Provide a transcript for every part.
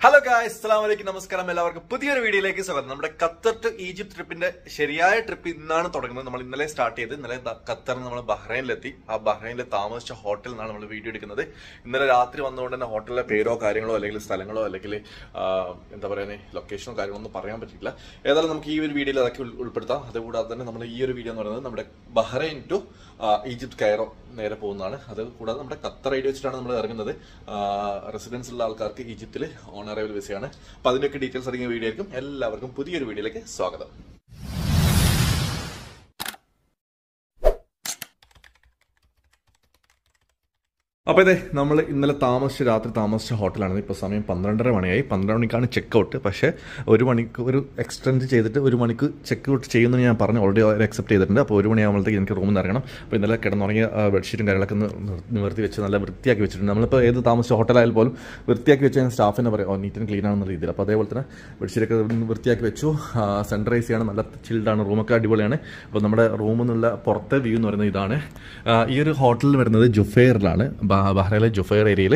Hello guys അസ്സലാമു അലൈക്കും നമസ്കാരം എല്ലാവർക്കും പുതിയൊരു വീഡിയോയിലേക്ക് സ്വാഗതം നമ്മുടെ ഖത്തർ ടു ഈജിപ്ത് ട്രിപ്പിന്റെ ശരിയായ ട്രിപ്പ് ഇന്നാണ് തുടങ്ങുന്നത് നമ്മൾ ഇന്നലെ സ്റ്റാർട്ട് ചെയ്ത് ഇന്നലെ ദ- ഖത്തറിൽ നമ്മൾ ബഹ്റൈനിലെത്തി ആ ബഹ്റൈനിൽ താമസിച്ച ഹോട്ടലിൽ നിന്നാണ് നമ്മൾ വീഡിയോ എടുക്കുന്നത് ഇന്നലെ രാത്രി വന്നുകൊണ്ട് തന്നെ ഹോട്ടലിലെ പേരോ കാര്യങ്ങളോ അല്ലെങ്കിൽ സ്ഥലങ്ങളോ അല്ലെങ്കിൽ ആ, എന്താ പറയുക ലൊക്കേഷനോ കാര്യങ്ങളോ ഒന്നും പറയാൻ പറ്റില്ല ഏതായാലും നമുക്ക് ഈ ഒരു വീഡിയോയിൽ അതൊക്കെ ഉൾ- ഉൾപ്പെടുത്താം അതുകൂടാതെ തന്നെ നമ്മൾ ഈ ഒരു വീഡിയോ എന്ന് പറയുന്നത് നമ്മുടെ ബഹ്റൈൻ ടു ഈജിപ്ത് കയറോ നേരെ പോകുന്നതാണ് അത് കൂടാതെ നമ്മുടെ ഖത്തർ ഐഡി വെച്ചിട്ടാണ് നമ്മൾ ഇറങ്ങുന്നത് റെസിഡൻസ് ഉള്ള ആൾക്കാർക്ക് ഈജിപ്തിൽ ഓൺ അറൈവൽ വിസയാണ് അപ്പൊ അതിന്റെയൊക്കെ ഡീറ്റെയിൽസ് അടങ്ങിയ വീഡിയോ ആയിരിക്കും എല്ലാവർക്കും പുതിയൊരു വീഡിയോയിലേക്ക് സ്വാഗതം അപ്പോൾ ഇതേ നമ്മൾ ഇന്നലെ താമസിച്ച രാത്രി താമസിച്ച ഹോട്ടലാണ് ഇപ്പോൾ സമയം പന്ത്രണ്ടര മണിയായി പന്ത്രണ്ട് മണിക്കാണ് ചെക്ക് ഔട്ട് പക്ഷേ ഒരു മണിക്ക് ഒരു എക്സ്റ്റെൻഡ് ചെയ്തിട്ട് ഒരു മണിക്ക് ചെക്ക് ഔട്ട് ചെയ്യുമെന്ന് ഞാൻ പറഞ്ഞു ഓൾറെഡി അവർ അക്സെപ്റ്റ് ചെയ്തിട്ടുണ്ട് അപ്പോൾ ഒരു മണിയാകുമ്പോഴത്തേക്ക് എനിക്ക് റൂമിൽ നിന്ന് ഇറങ്ങണം അപ്പോൾ ഇന്നലെ കിടന്നുറങ്ങിയ ആ, ബെഡ്ഷീറ്റും കാര്യങ്ങളൊക്കെ ഒന്ന് നിർ- നിവർത്തി വെച്ച് നല്ല വൃത്തിയാക്കി വെച്ചിട്ടുണ്ട് നമ്മളിപ്പോൾ ഏത് താമസിച്ച ഹോട്ടലായാലും പോലും വൃത്തിയാക്കി വെച്ച് ഞാൻ സ്റ്റാഫിനെ പറയും ഓ നീറ്റ് ആൻഡ് ക്ലീൻ ആണെന്ന രീതിയിൽ അപ്പോൾ അതേപോലെ തന്നെ ബെഡ്ഷീറ്റൊക്കെ ഒന്ന് വൃത്തിയാക്കി വെച്ചു സൺറൈസ് ചെയ്യാണ് നല്ല ചിൽഡാണ് റൂമൊക്കെ അടിപൊളിയാണ് അപ്പോൾ നമ്മുടെ റൂമിൽ നിന്നുള്ള പുറത്തെ വ്യൂ എന്ന് പറയുന്നത് ഇതാണ് ആ, ഈ ഒരു ഹോട്ടലിൽ വരുന്നത് ജുഫെയറിലാണ് ബ- ബഹ്റൈനിലെ ജുഫെയർ ഏരിയയിൽ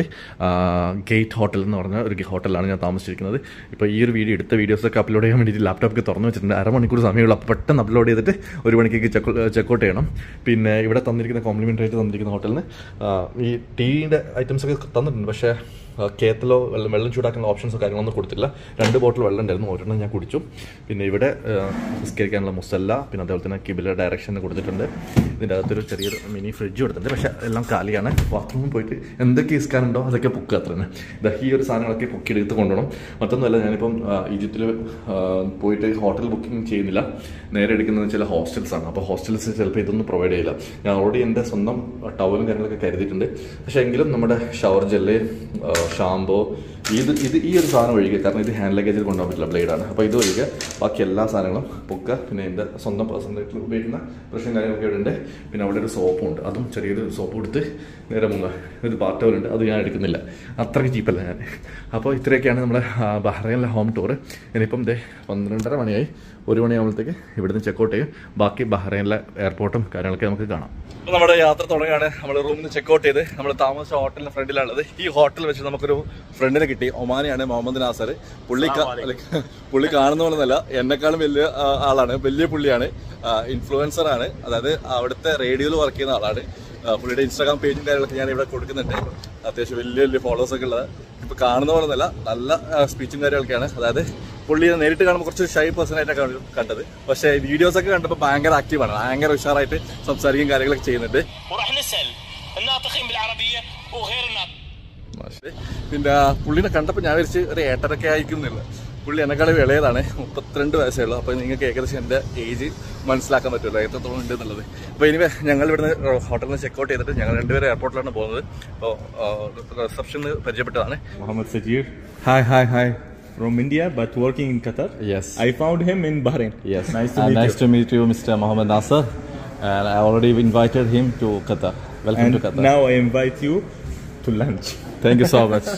ഗേറ്റ് ഹോട്ടൽ എന്ന് പറഞ്ഞ ഒരു ഹോട്ടലിലാണ് ഞാൻ താമസിച്ചിരിക്കുന്നത് ഇപ്പോൾ ഈ ഒരു വീഡിയോ എടുത്ത വീഡിയോസൊക്കെ അപ്ലോഡ് ചെയ്യാൻ വേണ്ടിയിട്ട് ലാപ്ടോപ്പൊക്കെ തുറന്നു വെച്ചിട്ടുണ്ട് അരമണിക്കൂർ സമയമുള്ള അപ്പോൾ പെട്ടെന്ന് അപ്ലോഡ് ചെയ്തിട്ട് ഒരു മണിക്കേക്ക് ചെക്ക് ചെക്കൗട്ട് ചെയ്യണം പിന്നെ ഇവിടെ തന്നിരിക്കുന്ന കോംപ്ലിമെൻ്ററി ആയിട്ട് തന്നിരിക്കുന്ന ഹോട്ടലിന് ആ, ഈ ടീയുടെ ഐറ്റംസ് ഒക്കെ തന്നിട്ടുണ്ട് പക്ഷേ ആ, കേത്തലോ വെള്ളം വെള്ളം ചൂടാക്കുന്ന ഓപ്ഷൻസോ കാര്യങ്ങളൊന്നും കൊടുത്തില്ല രണ്ട് ബോട്ടിൽ വെള്ളം ഉണ്ടായിരുന്നു ഒരെണ്ണം ഞാൻ കുടിച്ചു പിന്നെ ഇവിടെ നിസ്കരിക്കാനുള്ള മുസല്ല പിന്നെ അതേപോലെ തന്നെ കിബില ഡയറക്ഷൻ കൊടുത്തിട്ടുണ്ട് ഇതിൻ്റെ അകത്തൊരു ചെറിയൊരു മിനി ഫ്രിഡ്ജ് കൊടുത്തിട്ടുണ്ട് പക്ഷേ എല്ലാം കാലിയാണ് ബാത്റൂമിൽ പോയിട്ട് എന്തൊക്കെ ഇസ്കാനുണ്ടോ അതൊക്കെ പൊക്കുക അത്ര തന്നെ ഇതാ ഈ ഒരു സാധനങ്ങളൊക്കെ പൊക്കി എടുത്ത് കൊണ്ടുപോകണം മറ്റൊന്നുമല്ല ഞാനിപ്പം ഈജിപ്തിൽ പോയിട്ട് ഹോട്ടൽ ബുക്കിംഗ് ചെയ്യുന്നില്ല നേരെ എടുക്കുന്നത് ചില ഹോസ്റ്റൽസ് ആണ് അപ്പോൾ ഹോസ്റ്റൽസ് ചിലപ്പോൾ ഇതൊന്നും പ്രൊവൈഡ് ചെയ്യില്ല ഞാൻ ഓൾറെഡി എൻ്റെ സ്വന്തം ടവലും കാര്യങ്ങളൊക്കെ കരുതിയിട്ടുണ്ട് പക്ഷേ എങ്കിലും നമ്മുടെ ഷവർ ജെല്ല് ഷാമ്പോ ഇത് ഇത് ഈ ഒരു സാധനം ഒഴിക്കുക കാരണം ഇത് ഹാൻഡ് ലഗേജിൽ കൊണ്ടുപോകാൻ പറ്റില്ല ബ്ലേഡാണ് അപ്പോൾ ഇത് ഒഴിക്കുക ബാക്കി എല്ലാ സാധനങ്ങളും പൊക്കുക പിന്നെ എൻ്റെ സ്വന്തം പേഴ്സണലായിട്ട് ഉപയോഗിക്കുന്ന ബ്രഷും കാര്യങ്ങളൊക്കെ ഇവിടെ ഉണ്ട് പിന്നെ അവിടെ ഒരു സോപ്പും ഉണ്ട് അതും ചെറിയൊരു സോപ്പ് കൊടുത്ത് നേരെ മുങ്ങുക ഒരു പാർട്ടവലുണ്ട് അത് ഞാൻ എടുക്കുന്നില്ല അത്രയ്ക്ക് ചീപ്പല്ല ഞാൻ അപ്പോൾ ഇത്രയൊക്കെയാണ് നമ്മുടെ ആ, ബഹ്റൈനിലെ ഹോം ടൂർ ഇനിയിപ്പം ദേ പന്ത്രണ്ടര മണിയായി ഒരു മണിയാകുമ്പോഴത്തേക്ക് ഇവിടുന്ന് ചെക്കൗട്ട് ചെയ്യും ബാക്കി ബഹ്റൈനിലെ എയർപോർട്ടും കാര്യങ്ങളൊക്കെ നമുക്ക് കാണാം അപ്പോൾ നമ്മുടെ യാത്ര തുടങ്ങുകയാണ് നമ്മൾ റൂമിൽ നിന്ന് ചെക്കൗട്ട് ചെയ്ത് നമ്മൾ താമസിച്ച ഹോട്ടലിന്റെ ഫ്രണ്ടിലാണുള്ളത് ഈ ഹോട്ടൽ വെച്ച് നമുക്കൊരു ഫ്രണ്ടിനെ കിട്ടി ഒമാനിയാണ് മുഹമ്മദ് നാസർ പുള്ളി ക- പുള്ളി കാണുന്ന പോലെ ഒന്നല്ല എന്നെക്കാളും വലിയ ആ, ആളാണ് വലിയ പുള്ളിയാണ് ഇൻഫ്ലുവൻസർ ആണ് അതായത് അവിടുത്തെ റേഡിയോയിൽ വർക്ക് ചെയ്യുന്ന ആളാണ് ആ, പുള്ളിയുടെ ഇൻസ്റ്റാഗ്രാം പേജും കാര്യങ്ങളൊക്കെ ഞാൻ ഇവിടെ കൊടുക്കുന്നുണ്ട് അത്യാവശ്യം വലിയ വലിയ ഫോളോവേഴ്സ് ഒക്കെ ഉള്ളത് ഇപ്പൊ കാണുന്ന പോലെ ഒന്നല്ല നല്ല സ്പീച്ചും കാര്യങ്ങളൊക്കെയാണ് അതായത് പുള്ളിയെ നേരിട്ട് കാണുമ്പോൾ കുറച്ച് ഷൈ പേഴ്സൺ ആയിട്ടൊക്കെ കണ്ടത് പക്ഷേ വീഡിയോസ് ഒക്കെ കണ്ടപ്പോൾ ഭയങ്കര ആക്റ്റീവാണ് ഭയങ്കര ഉഷാറായിട്ട് സംസാരിക്കും കാര്യങ്ങളൊക്കെ ചെയ്യുന്നുണ്ട് وراح نسال الناطقين بالعربيه وغير الناطقين മാഷേ. പിന്നെ പുള്ളിനെ കണ്ടപ്പോൾ ഞാൻ വിചാരിച്ച് ഒരു ഏട്ടരൊക്കെ ആയിരിക്കുന്നില്ല പുള്ളി എന്നെക്കാളും ഇളയതാണ് മുപ്പത്തിരണ്ട് വയസ്സേ ഉള്ളൂ അപ്പോൾ നിങ്ങൾക്ക് ഏകദേശം എൻ്റെ ഏജ് മനസ്സിലാക്കാൻ പറ്റുമല്ലോ എത്രത്തോളം ഉണ്ട് എന്നുള്ളത് അപ്പോൾ ഇനി ഞങ്ങൾ ഇവിടുന്ന് ഹോട്ടലിൽ നിന്ന് ചെക്കൗട്ട് ചെയ്തിട്ട് ഞങ്ങൾ രണ്ടുപേരും എയർപോർട്ടിലാണ് പോകുന്നത് അപ്പോൾ റിസപ്ഷനിൽ പരിചയപ്പെട്ടതാണ് Muhammad Sajir. Hi, hi, hi. From India, but working in Qatar. Yes. I found him in Bahrain. Yes. Nice to Uh, meet nice you. to meet you, Mr. Mohammed Nasser. And I already invited him to Qatar. Welcome and to Qatar. now I invite you to lunch. Thank you so much.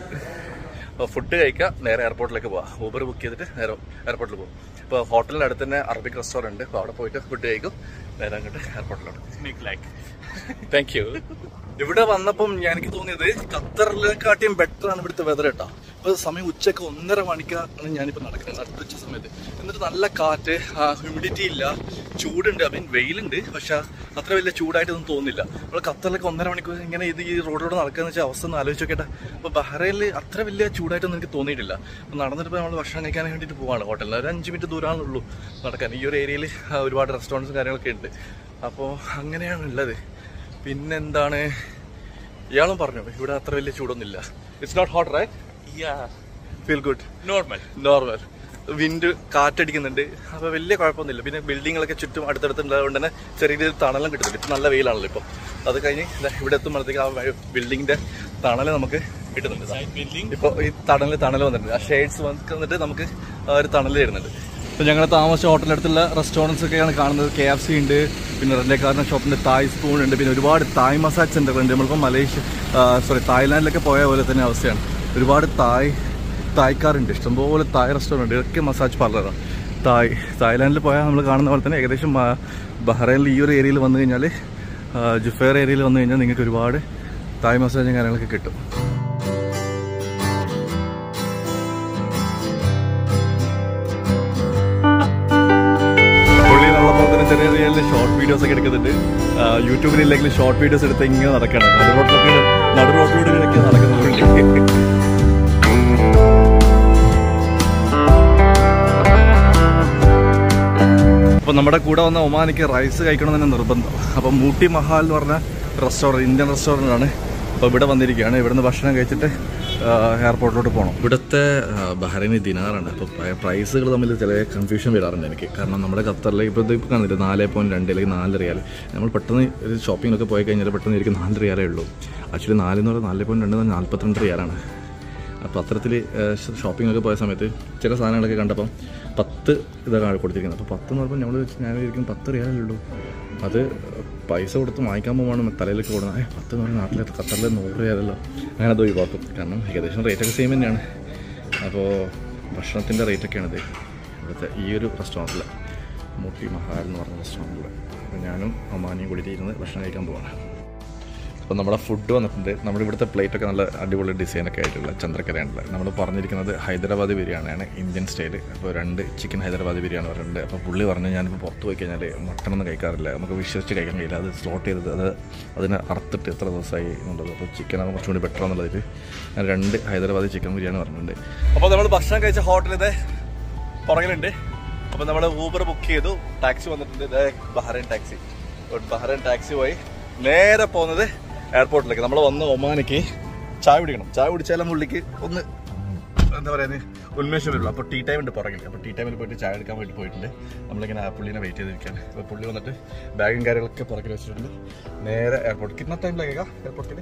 അപ്പോൾ food കഴിക്കാം നേരെ എയർപോർട്ടിലേക്ക് പോവാം Uber book ചെയ്തിട്ട് നേരെ എയർപോർട്ടിൽ പോകും ഇപ്പോൾ ഹോട്ടലിൻ്റെ അടുത്ത് തന്നെ അറബിക് റെസ്റ്റോറൻറ്റ് അപ്പോൾ അവിടെ പോയിട്ട് ഫുഡ് കഴിക്കും നേരെ അങ്ങോട്ട് എയർപോർട്ടിലോട്ട് ميك لايك താങ്ക് യു ഇവിടെ വന്നപ്പം ഞാൻ എനിക്ക് തോന്നിയത് ഖത്തറിനെക്കാട്ടിയും ബെറ്റർ ആണ് ഇവിടുത്തെ വെതർ കേട്ടോ ഇപ്പൊ സമയം ഉച്ചക്ക് ഒന്നര മണിക്കാണ് ഞാനിപ്പോ നടക്കുന്നത് നട്ടുച്ച സമയത്ത് എന്നിട്ട് നല്ല കാറ്റ് ഹ്യൂമിഡിറ്റി ഇല്ല ചൂടുണ്ട് ഐ മീൻ വെയിലുണ്ട് പക്ഷെ അത്ര വലിയ ചൂടായിട്ടൊന്നും തോന്നില്ല നമ്മൾ ഖത്തറിലൊക്കെ ഒന്നര മണിക്കൂർ ഇങ്ങനെ ഇത് ഈ റോഡിലൂടെ നടക്കാന്ന് വെച്ചാൽ അവസ്ഥ ഒന്ന് ആലോചിച്ച് നോക്കട്ടെ അപ്പൊ ബഹ്റൈനിൽ അത്ര വലിയ ചൂടായിട്ടൊന്നും എനിക്ക് തോന്നിയിട്ടില്ല അപ്പൊ നടന്നിട്ട് നമ്മൾ ഭക്ഷണം കഴിക്കാൻ വേണ്ടിയിട്ട് പോവാണ് ഹോട്ടലിൽ ഒരു അഞ്ച് മിനിറ്റ് ദൂരമാണുള്ളൂ നടക്കാൻ ഈ ഒരു ഏരിയയിൽ ഒരുപാട് റെസ്റ്റോറൻറ്റ്സും കാര്യങ്ങളൊക്കെ ഉണ്ട് അപ്പോൾ അങ്ങനെയാണ് ഉള്ളത് പിന്നെന്താണ് ഇയാളും പറഞ്ഞു ഇവിടെ അത്ര വലിയ ചൂടൊന്നുമില്ല it's not hot right يا feel good نورمال normal wind കാറ്റടിക്കുന്നുണ്ട് അപ്പോൾ വലിയ കുഴപ്പമൊന്നുമില്ല പിന്നെ ബിൽഡിങ്ങുകളൊക്കെ ചുറ്റും അടുത്തടുത്തുള്ളത് കൊണ്ട് തന്നെ ചെറിയ രീതിയിൽ തണലും കിട്ടുന്നുണ്ട് ഇപ്പം നല്ല വെയിലാണല്ലോ ഇപ്പോൾ അത് കഴിഞ്ഞ് ദാ ഇവിടെ എത്തുമ്പോഴത്തേക്ക് ആ ബിൽഡിങ്ങിന്റെ തണൽ നമുക്ക് കിട്ടുന്നുണ്ട് ദാ. building. ഇപ്പോൾ ഈ തണൽ തണൽ വന്നിട്ടുണ്ട് ആ ഷെയ്ഡ്സ് വന്നിട്ട് നമുക്ക് ആ ഒരു തണൽ തരുന്നുണ്ട് ഇപ്പോൾ ഞങ്ങൾ താമസിച്ച ഹോട്ടലിനടുത്തുള്ള റെസ്റ്റോറൻറ്റ്സ് ഒക്കെയാണ് കാണുന്നത് കെ എഫ് സി ഉണ്ട് പിന്നെ റെൻഡേക്കാരൻ്റെ ഷോപ്പിൻ്റെ തായ് സ്പൂൺ ഉണ്ട് പിന്നെ ഒരുപാട് തായ് മസാജ് സെൻ്റർ ഉണ്ട് നമ്മളിപ്പോൾ മലേഷ്യ സോറി തായ്ലാൻഡിലൊക്കെ പോയ പോലെ തന്നെ അവസ്ഥയാണ് ഒരുപാട് തായ് തായ്ക്കാരുണ്ട് ഇഷ്ടംപോലെ തായ് റെസ്റ്റോറൻറ്റ് ഇതൊക്കെ മസാജ് പാർലറാണ് തായ് തായ്ലാൻഡിൽ പോയാൽ നമ്മൾ കാണുന്ന പോലെ തന്നെ ഏകദേശം ആ, ബഹ്റൈനിൽ ഈ ഒരു ഏരിയയിൽ വന്നു കഴിഞ്ഞാൽ ജുഫേർ ഏരിയയിൽ വന്നു കഴിഞ്ഞാൽ നിങ്ങൾക്ക് ഒരുപാട് തായ് മസാജും കാര്യങ്ങളൊക്കെ കിട്ടും ഇരുന്ന് ഷോർട്ട് വീഡിയോസ് ഒക്കെ എടുക്കുന്നുണ്ട് ആ, യൂട്യൂബിലില്ലെങ്കിൽ ഷോർട്ട് വീഡിയോസ് എടുത്ത് ഇങ്ങനെ നടക്കണം നടു റോട്ടിലൊക്കെ നടു റോട്ടിലൂടെ നടക്കുന്നുണ്ട് അപ്പോൾ നമ്മുടെ കൂടെ വന്ന ഒമാനിക്ക് റൈസ് കഴിക്കണം തന്നെ നിർബന്ധം അപ്പോൾ മൂട്ടി മഹാൽ എന്ന് പറഞ്ഞ റെസ്റ്റോറൻറ്റ് ഇന്ത്യൻ റെസ്റ്റോറൻ്റ് ആണ് അപ്പോൾ ഇവിടെ വന്നിരിക്കുകയാണ് ഇവിടുന്ന് ഭക്ഷണം കഴിച്ചിട്ട് ആ, എയർപോർട്ടിലോട്ട് പോകണം ഇവിടുത്തെ ആ, ബഹ്റൈനി ദിനാറാണ് അപ്പോൾ പ്രൈസുകൾ തമ്മിൽ ചില കൺഫ്യൂഷൻ വരാറുണ്ട് എനിക്ക് കാരണം നമ്മുടെ ഖത്തറിൽ ഇപ്പോൾ ഇത് ഇപ്പോൾ കാണില്ല നാല് പോയിൻറ്റ് രണ്ട് അല്ലെങ്കിൽ നാല് റിയാൽ നമ്മൾ പെട്ടെന്ന് ഒരു ഷോപ്പിങ്ങിനൊക്കെ പോയി കഴിഞ്ഞാൽ പെട്ടെന്ന് ഇരിക്കും നാല് റിയാലേ ഉള്ളൂ ആക്ച്വലി നാല് എന്ന് പറഞ്ഞാൽ നാല് പോയിൻറ്റ് രണ്ട് എന്ന് പറഞ്ഞാൽ നാൽപ്പത്തിരണ്ട് റിയാലാണ് അപ്പോൾ അത്തരത്തിൽ ഷോപ്പിംഗ് ഒക്കെ പോയ സമയത്ത് ചില സാധനങ്ങളൊക്കെ കണ്ടപ്പം പത്ത് ഇതാണ് കൊടുത്തിരിക്കുന്നത് അപ്പോൾ പത്ത് എന്ന് പറയുമ്പോൾ നമ്മൾ ഞാൻ വിചാരിക്കും പത്ത് റിയാലേ ഉള്ളൂ അത് പൈസ കൊടുത്ത് വാങ്ങിക്കാൻ പോകുമ്പോൾ തലയിലേക്ക് കൊടുക്കുന്നത് ഏ പത്ത് എന്ന് പറഞ്ഞാൽ നാട്ടിലെ ഖത്തറിൽ നൂറ് റിയാലല്ലോ അങ്ങനെ അത് ഒഴിവാക്കും കാരണം ഏകദേശം റേറ്റൊക്കെ സെയിം തന്നെയാണ് അപ്പോൾ ഭക്ഷണത്തിൻ്റെ റേറ്റൊക്കെയാണിത് ഇവിടുത്തെ ഈ ഒരു റെസ്റ്റോറൻറ്റിൽ മൂട്ടി മഹാൽ എന്ന് പറഞ്ഞ റെസ്റ്റോറൻറ്റിൽ അപ്പോൾ ഞാനും അമ്മാനിയും കൂടിയിട്ട് ഇരുന്ന് ഭക്ഷണം കഴിക്കാൻ പോവാണ് അപ്പോൾ നമ്മുടെ ഫുഡ് വന്നിട്ടുണ്ട് നമ്മുടെ ഇവിടുത്തെ പ്ലേറ്റ് ഒക്കെ നല്ല അടിപൊളി ഡിസൈനൊക്കെ ആയിട്ടുള്ള ചന്ദ്രക്കരയാണുള്ള നമ്മൾ പറഞ്ഞിരിക്കുന്നത് ഹൈദരാബാദ് ബിരിയാണിയാണ് ഇന്ത്യൻ സ്റ്റൈല് അപ്പോൾ രണ്ട് ചിക്കൻ ഹൈദരാബാദ് ബിരിയാണി പറഞ്ഞിട്ടുണ്ട് അപ്പോൾ പുള്ളി പറഞ്ഞു ഞാനിപ്പോൾ പുറത്ത് പോയി കഴിഞ്ഞാൽ മട്ടണൊന്നും കഴിക്കാറില്ല നമുക്ക് വിശ്വസിച്ച് കഴിക്കാൻ കഴിയില്ല അത് സ്ലോട്ട് ചെയ്തത് അത് അതിനെ അറുത്തിട്ട് എത്ര ദിവസമായി എന്നുള്ളത് അപ്പോൾ ചിക്കനാണ് കുറച്ചും കൂടി ബെറ്റർ എന്നുള്ളതിൽ ഞാൻ രണ്ട് ഹൈദരാബാദ് ചിക്കൻ ബിരിയാണി പറഞ്ഞിട്ടുണ്ട് അപ്പോൾ നമ്മൾ ഭക്ഷണം കഴിച്ച ഹോട്ടൽ ഇത് പുറകിലുണ്ട് അപ്പോൾ നമ്മൾ ഊബർ ബുക്ക് ചെയ്തു ടാക്സി വന്നിട്ടുണ്ട് ഇത് ബഹ്റൈൻ ടാക്സി ബഹ്റൈൻ ടാക്സി പോയി നേരെ പോകുന്നത് എയർപോർട്ടിലേക്ക് നമ്മൾ വന്ന് ഒമാനയ്ക്ക് ചായ കുടിക്കണം ചായ കുടിച്ചാലും പുള്ളിക്ക് ഒന്ന് എന്താ പറയുന്നത് ഉന്മേഷം വരുള്ളൂ അപ്പോൾ ടീ ടൈം ഉണ്ട് പുറകിൽ അപ്പോൾ ടീ ടൈമിൽ പോയിട്ട് ചായ എടുക്കാൻ വേണ്ടി പോയിട്ടുണ്ട് നമ്മളിങ്ങനെ ആ പുള്ളിനെ വെയിറ്റ് ചെയ്തിരിക്കുകയാണ് അപ്പോൾ പുള്ളി വന്നിട്ട് ബാഗും കാര്യങ്ങളൊക്കെ പുറകിൽ വെച്ചിട്ടുണ്ട് നേരെ എയർപോർട്ട് കിട്ടുന്ന ടൈമിലേക്കാ എയർപോർട്ടിൽ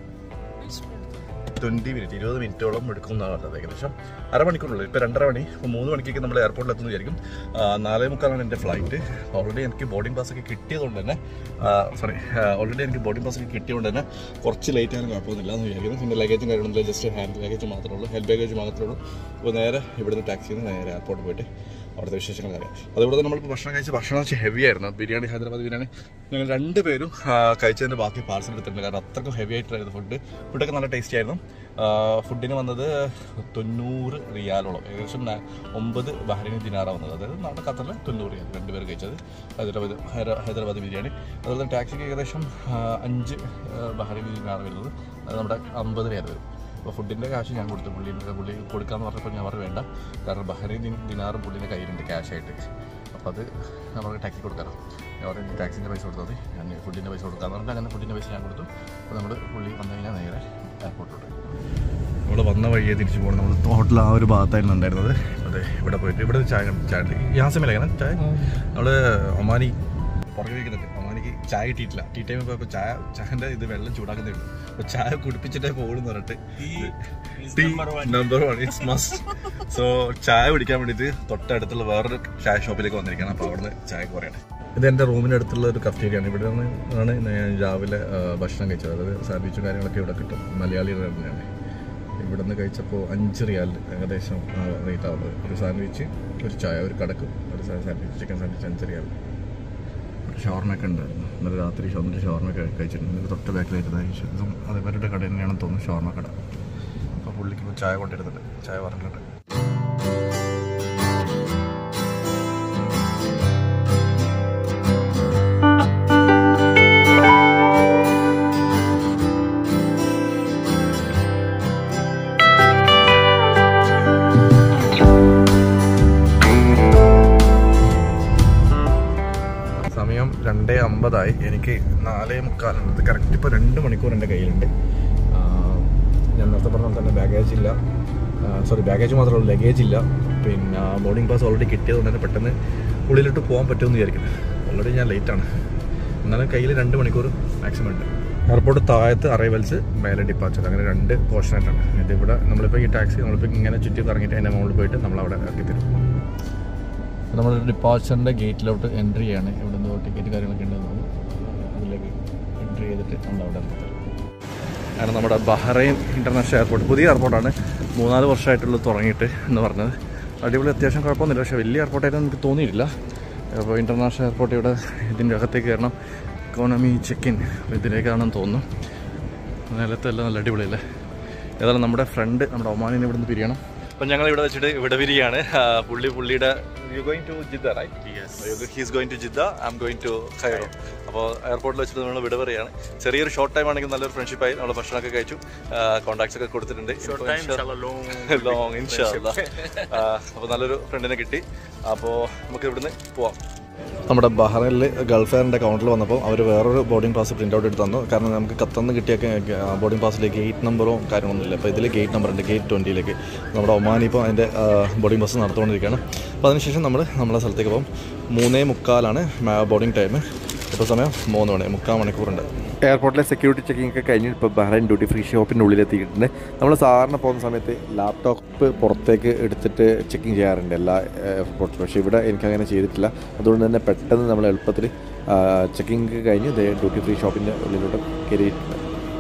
ട്വൻറ്റി മിനിറ്റ് ഇരുപത് മിനിറ്റോളം എടുക്കും എന്നാണ് പറഞ്ഞത് ഏകദേശം അരമണിക്കൂറുള്ളൂ ഇപ്പോൾ രണ്ടര മണി ഇപ്പോൾ മൂന്ന് മണിക്കൊക്കെ നമ്മൾ എയർപോർട്ടിൽ എത്തുന്നു വിചാരിക്കും ആ, നാലേ മുക്കാലാണ് എൻ്റെ ഫ്ലൈറ്റ് ഓൾറെഡി എനിക്ക് ബോർഡിംഗ് പാസ് ഒക്കെ കിട്ടിയതുകൊണ്ട് തന്നെ സോറി ഓൾറെഡി എനിക്ക് ബോർഡിംഗ് പാസ് ഒക്കെ കിട്ടിയതുകൊണ്ട് തന്നെ കുറച്ച് ലേറ്റ് ആയാലും കുഴപ്പമൊന്നുമില്ല എന്ന് വിചാരിക്കുന്നു പിന്നെ ലഗേജും കാര്യങ്ങളൊന്നുമില്ല ജസ്റ്റ് ഹാൻഡ് ലഗേജ് മാത്രമേ ഉള്ളൂ ഹെൽത്ത് ബാഗേജ് മാത്രമേ ഉള്ളൂ അപ്പോൾ നേരെ ഇവിടുന്ന് ടാക്സിയിൽ നിന്ന് നേരെ എയർപോർട്ടിൽ പോയിട്ട് അവിടുത്തെ വിശേഷങ്ങൾ അറിയാം അതുപോലെ തന്നെ നമ്മളിപ്പോൾ ഭക്ഷണം കഴിച്ച ഭക്ഷണം വെച്ച് ഹെവി ആയിരുന്നു ബിരിയാണി ഹൈദരാബാദ് ബിരിയാണി ഞങ്ങൾ രണ്ട് പേരും ആ, കഴിച്ചതിൻ്റെ ബാക്കി പാർസൽ എടുത്തിട്ടുണ്ട് കാരണം അത്രക്കും ഹെവി ആയിട്ടായിരുന്നു ഫുഡ് ഫുഡൊക്കെ നല്ല ടേസ്റ്റി ആയിരുന്നു ആ, ഫുഡിന് വന്നത് തൊണ്ണൂറ് റിയാലോളം ഏകദേശം ന- ഒമ്പത് ബഹ്റൈനി ദിനാറ വന്നത് അതായത് നമ്മുടെ ഖത്തറിൽ തൊണ്ണൂറ് റിയാൽ രണ്ടുപേർ കഴിച്ചത് ഹൈദരാബാദ് ഹൈദരാ- ഹൈദരാബാദ് ബിരിയാണി അതുപോലെ തന്നെ ടാക്സിക്ക് ഏകദേശം ആ, അഞ്ച് ആ, ബഹ്റൈനി ദിനാറ വരുന്നത് അത് നമ്മുടെ അമ്പത് റിയാൽ വരും അപ്പോൾ ഫുഡിൻ്റെ കാശ് ഞാൻ കൊടുത്തു പുള്ളി പുള്ളി കൊടുക്കാമെന്ന് പറഞ്ഞപ്പോൾ ഞാൻ പറഞ്ഞു വേണ്ട കാരണം ബഹ്റൈൻ ദിൻ ദിനാറ് പുള്ളിൻ്റെ കയ്യിലുണ്ട് ക്യാഷായിട്ട് അപ്പോൾ അത് നമുക്ക് ടാക്സി കൊടുക്കാറോ ഞാൻ പറഞ്ഞു ടാക്സിൻ്റെ പൈസ കൊടുത്താൽ മതി ഞാൻ ഫുഡിൻ്റെ പൈസ കൊടുക്കാമെന്ന് പറഞ്ഞിട്ട് അങ്ങനെ ഫുഡിൻ്റെ പൈസ ഞാൻ കൊടുത്തു അപ്പോൾ നമ്മൾ പുള്ളി വന്നു കഴിഞ്ഞാൽ നേരെ എയർപോർട്ടിലോട്ട് നമ്മൾ വന്ന വഴിയെ തിരിച്ചു പോകണം നമ്മൾ ഹോട്ടൽ ആ ഒരു ഭാഗത്തായിരുന്നു ഉണ്ടായിരുന്നത് അതെ ഇവിടെ പോയിട്ട് ഇവിടെ ഒരു ചായ കണ്ടു. ചായ ഉണ്ട്. ഈ യാസമില്ല അങ്ങനെ ചായ നമ്മൾ ഒമാനി പുറകെ വയ്ക്കുന്നുണ്ട് ഒമാനിക്ക് ചായ കിട്ടിയിട്ടില്ല ടീ ടൈമിൽ പോയപ്പോൾ ചായ ചായൻ്റെ ഇത് വെള്ളം ചൂടാക്കുന്നേ ഉള്ളൂ അപ്പോൾ ചായ കുടിപ്പിച്ചിട്ടേ പോകുന്നു പറഞ്ഞിട്ട് tea number one it's must so ചായ കുടിക്കാൻ വേണ്ടിയിട്ട് തൊട്ടടുത്തുള്ള വേറൊരു ചായ ഷോപ്പിലേക്ക് വന്നിരിക്കുകയാണ് അപ്പോൾ അവിടുന്ന് ചായ കുറയാണ് ഇത് എൻ്റെ റൂമിൻ്റെ അടുത്തുള്ള ഒരു കഫ്റ്റീരിയാണ് ഇവിടെ നിന്ന് ആണ് ഞാൻ രാവിലെ ആ, ഭക്ഷണം കഴിച്ചത് അതായത് സാൻഡ്വിച്ചും കാര്യങ്ങളൊക്കെ ഇവിടെ കിട്ടും മലയാളി തന്നെയാണ് ഇവിടെ നിന്ന് കഴിച്ചപ്പോൾ അഞ്ച് റിയാൽ ഏകദേശം റേറ്റ് ആവുന്നത് ഒരു സാൻഡ്വിച്ച് ഒരു ചായ ഒരു കടക്കും ഒരു സാൻഡ്വിച്ച് ചിക്കൻ സാൻഡ്വിച്ച് അഞ്ച് റിയാൽ ഷവർമയൊക്കെ ഉണ്ടായിരുന്നു ഇന്നലെ രാത്രി ഷവർമ ഷവർമയൊക്കെ കഴിച്ചിട്ടുണ്ട് ഇതിൻ്റെ തൊട്ട് ബാക്കിലായിട്ട് ഇതും അതേമാരുടെ കട തന്നെയാണെന്ന് തോന്നുന്നു ഷവർമ കട അപ്പോൾ പുള്ളിക്ക് ഇപ്പോൾ ചായ കൊണ്ടിരുന്നുണ്ട് ചായ പറഞ്ഞിട്ടുണ്ട് സമയം രണ്ടേ അമ്പതായി എനിക്ക് നാലേ മുക്കാലുണ്ട് ഇത് കറക്റ്റ് ഇപ്പോൾ രണ്ട് മണിക്കൂർ എൻ്റെ കയ്യിലുണ്ട് ആ, ഞാൻ നേരത്തെ പറഞ്ഞ പോലെ തന്നെ ബാഗേജ് ഇല്ല സോറി ബാഗേജ് മാത്രമേ ഉള്ളൂ ലഗേജ് ഇല്ല പിന്നെ ബോർഡിംഗ് പാസ് ഓൾറെഡി കിട്ടിയതുകൊണ്ട് തന്നെ പെട്ടെന്ന് ഉള്ളിലിട്ട് പോകാൻ പറ്റുമെന്ന് വിചാരിക്കുന്നു ഓൾറെഡി ഞാൻ ലേറ്റാണ് എന്നാലും കയ്യിൽ രണ്ട് മണിക്കൂർ മാക്സിമം ഉണ്ട് എയർപോർട്ട് താഴത്ത് അറൈവൽസ് മേലെ ഡിപ്പാച്ചർ അങ്ങനെ രണ്ട് പോർഷനായിട്ടാണ് ഇത് ഇവിടെ നമ്മളിപ്പോൾ ഈ ടാക്സി നമ്മളിപ്പോൾ ഇങ്ങനെ ചുറ്റി കറങ്ങിയിട്ട് അതിൻ്റെ മുകളിൽ പോയിട്ട് നമ്മളവിടെ ഇറക്കി തരും നമ്മൾ ഡിപ്പാച്ചറിൻ്റെ ഗേറ്റിലോട്ട് എൻട്രി ചെയ്യാണ് ഇവിടെ നിന്ന് ടിക്കറ്റ് കാര്യങ്ങളൊക്കെ ഉണ്ടെന്ന് അതിലേക്ക് എൻട്രി ചെയ്തിട്ട് നമ്മൾ അവിടെ ഇറക്കി ആണ് നമ്മുടെ ബഹ്റൈൻ ഇൻ്റർനാഷണൽ എയർപോർട്ട് പുതിയ എയർപോർട്ടാണ് മൂന്നാല് വർഷമായിട്ടുള്ള തുടങ്ങിയിട്ട് എന്ന് പറഞ്ഞത് അടിപൊളി അത്യാവശ്യം കുഴപ്പമൊന്നുമില്ല പക്ഷേ വലിയ എയർപോർട്ടായിട്ട് എനിക്ക് തോന്നിയിട്ടില്ല അപ്പോൾ ഇൻ്റർനാഷണൽ എയർപോർട്ട് ഇവിടെ ഇതിൻ്റെ അകത്തേക്ക് കയറണം ഇക്കോണമി ചെക്കിൻ ഇതിലേക്കാണെന്ന് തോന്നുന്നു നിലത്തെല്ലാം നല്ല അടിപൊളിയല്ലേ ഏതായാലും നമ്മുടെ ഫ്രണ്ട് നമ്മുടെ ഒമാനിൽ നിന്ന് ഇവിടെ നിന്ന് പിരിയണം അപ്പം ഞങ്ങൾ ഇവിടെ വെച്ചിട്ട് ഇവിടെ പിരിയാണ് ആ, പുള്ളി പുള്ളിയുടെ you going to Jeddah right yes he's going to Jeddah I'm going to Cairo അപ്പോൾ എയർപോർട്ടിൽ വെച്ചിട്ട് നമ്മൾ വിട പറയാണ് ചെറിയൊരു ഷോർട്ട് ടൈം ആണെങ്കിൽ നല്ലൊരു ഫ്രണ്ട്ഷിപ്പായി നമ്മൾ ഭക്ഷണമൊക്കെ കഴിച്ചു കോൺടാക്ട്സ് ഒക്കെ കൊടുത്തിട്ടുണ്ട് ലോങ് ഇൻഷാല്ല അപ്പോൾ നല്ലൊരു ഫ്രണ്ടിനെ കിട്ടി അപ്പോൾ നമുക്ക് ഇവിടുന്ന് പോവാം നമ്മുടെ ബഹ്റൈനിൽ ഗൾഫെയറിൻ്റെ കൗണ്ടറിൽ വന്നപ്പോൾ അവർ വേറൊരു ബോർഡിംഗ് പാസ് പ്രിൻ്റ് ഔട്ട് എടുത്ത് തന്നു കാരണം നമുക്ക് കത്തന്ന് കിട്ടിയൊക്കെ ബോർഡിംഗ് പാസ്സിൽ ഗേറ്റ് നമ്പറോ കാര്യങ്ങളൊന്നുമില്ല അപ്പോൾ ഇതിൽ ഗേറ്റ് നമ്പർ ഉണ്ട് ഗേറ്റ് ട്വൻറ്റിയിലേക്ക് നമ്മുടെ ഒമാനി ഇപ്പോൾ അതിൻ്റെ ബോർഡിംഗ് പാസ് നടത്തുകൊണ്ടിരിക്കുകയാണ് അപ്പോൾ അതിനുശേഷം നമ്മൾ നമ്മളെ സ്ഥലത്തേക്ക് പോകും മൂന്നേ മുക്കാലാണ് ബോർഡിംഗ് ടൈം ഇപ്പോൾ സമയം മൂന്ന് മണി മുക്കാൽ മണിക്കൂറുണ്ട് എയർപോർട്ടിലെ സെക്യൂരിറ്റി ചെക്കിംഗ് ഒക്കെ കഴിഞ്ഞ് ഇപ്പോൾ ബഹ്റൈൻ ഡ്യൂട്ടി ഫ്രീ ഷോപ്പിൻ്റെ ഉള്ളിൽ എത്തിയിട്ടുണ്ട് നമ്മൾ സാധാരണ പോകുന്ന സമയത്ത് ലാപ്ടോപ്പ് പുറത്തേക്ക് എടുത്തിട്ട് ചെക്കിങ് ചെയ്യാറുണ്ട് എല്ലാ എയർപോർട്ടിലും പക്ഷേ ഇവിടെ എനിക്കങ്ങനെ ചെയ്തിട്ടില്ല അതുകൊണ്ട് തന്നെ പെട്ടെന്ന് നമ്മൾ എളുപ്പത്തിൽ ചെക്കിങ് കഴിഞ്ഞ് ദേ ഡ്യൂട്ടി ഫ്രീ ഷോപ്പിൻ്റെ ഉള്ളിലോട്ട് കയറിയിട്ടുണ്ട്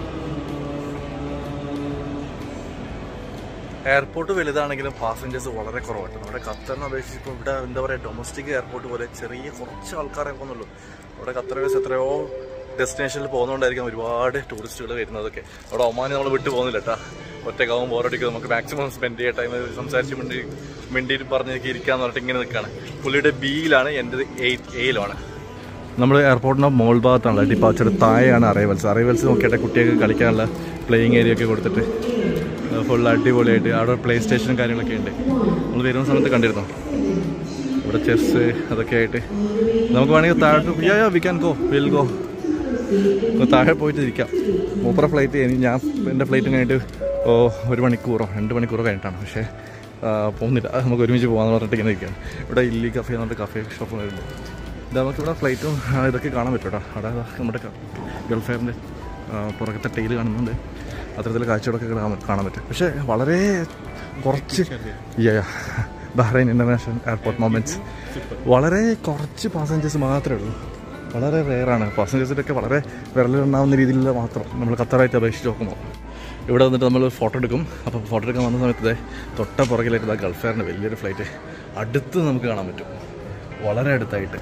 എയർപോർട്ട് വലുതാണെങ്കിലും പാസഞ്ചേഴ്സ് വളരെ കുറവാണ് നമ്മുടെ ഖത്തറിനെ അപേക്ഷിച്ച് ഇപ്പോൾ ഇവിടെ എന്താ പറയുക ഡൊമസ്റ്റിക് എയർപോർട്ട് പോലെ ചെറിയ കുറച്ച് ആൾക്കാരെ പോകുന്നുള്ളൂ ഇവിടെ ഖത്തറിൽ എത്രയോ ഡെസ്റ്റിനേഷനിൽ പോകുന്നതുകൊണ്ടായിരിക്കും ഒരുപാട് ടൂറിസ്റ്റുകൾ വരുന്നതൊക്കെ അവിടെ ഒമാനി നമ്മൾ വിട്ടു പോകുന്നില്ല കേട്ടാ ഒറ്റക്കാവും ബോറടിക്കും നമുക്ക് മാക്സിമം സ്പെൻഡ് ചെയ്യാൻ ടൈം സംസാരിച്ച് മിണ്ടി മിണ്ടിയിട്ട് പറഞ്ഞൊക്കെ ഇരിക്കാന്ന് പറഞ്ഞിട്ട് ഇങ്ങനെ നിൽക്കുകയാണ് പുള്ളിയുടെ ബിയിലാണ് എൻ്റെ എയ്റ്റ് എയിലാണ് നമ്മൾ എയർപോർട്ടിൻ്റെ മോൾ ഭാഗത്താണ് ഡിപ്പാച്ചർ താഴെയാണ് അറൈവൽസ് അറൈവൽസ് നോക്കിയിട്ട് കുട്ടികൾക്ക് കളിക്കാനുള്ള പ്ലേയിങ് ഏരിയ ഒക്കെ കൊടുത്തിട്ട് ഫുൾ അടിപൊളിയായിട്ട് അവിടെ പ്ലേ സ്റ്റേഷനും കാര്യങ്ങളൊക്കെ ഉണ്ട് നമ്മൾ വരുന്ന സമയത്ത് കണ്ടിരുന്നു ഇവിടെ ചെസ് അതൊക്കെ ആയിട്ട് നമുക്ക് വേണമെങ്കിൽ താഴോട്ട് yeah yeah we can go will go താഴെ പോയിട്ട് ഇരിക്കാം മൂപ്പറ ഫ്ലൈറ്റ് എനിക്ക് ഞാൻ എൻ്റെ ഫ്ലൈറ്റും കഴിഞ്ഞിട്ട് ഓ ഒരു മണിക്കൂറോ രണ്ട് മണിക്കൂറോ കഴിഞ്ഞിട്ടാണ് പക്ഷേ ആ, പോകുന്നില്ല അത് നമുക്ക് ഒരുമിച്ച് പോകാമെന്ന് പറഞ്ഞിട്ട് ഇങ്ങനെ ഇരിക്കുകയാണ് ഇവിടെ ഇല്ലി കഫേ എന്ന് പറഞ്ഞിട്ട് കഫേ ഷോപ്പ് വരുന്നുണ്ട് ഇത് നമുക്ക് ഇവിടെ ഫ്ലൈറ്റും ആ, ഇതൊക്കെ കാണാൻ പറ്റും കേട്ടോ അവിടെ ദാ നമ്മുടെ ഗൾഫ് എയറിൻ്റെ പുറകത്തെ ടൈൽ കാണുന്നുണ്ട് അത്തരത്തിലുള്ള കാഴ്ചകളൊക്കെ കാണാൻ കാണാൻ പറ്റും പക്ഷേ വളരെ കുറച്ച് Yeah, yeah. Bahrain international airport moments വളരെ കുറച്ച് പാസഞ്ചേഴ്സ് മാത്രമേ ഉള്ളൂ വളരെ റെയറാണ് പാസഞ്ചേഴ്സിൻ്റെയൊക്കെ വളരെ വിരലിലുണ്ടാവുന്ന രീതിയിലുള്ള മാത്രം നമ്മൾ ഖത്തറായിട്ട് അപേക്ഷിച്ച് നോക്കുമ്പോൾ ഇവിടെ വന്നിട്ട് നമ്മൾ ഫോട്ടോ എടുക്കും അപ്പോൾ ഫോട്ടോ എടുക്കാൻ വന്ന സമയത്ത് ദേ തൊട്ട പുറകിലായിട്ട് ഇതാ ഗൾഫ് എയറിൻ്റെ വലിയൊരു ഫ്ലൈറ്റ് അടുത്ത് നമുക്ക് കാണാൻ പറ്റും വളരെ അടുത്തായിട്ട്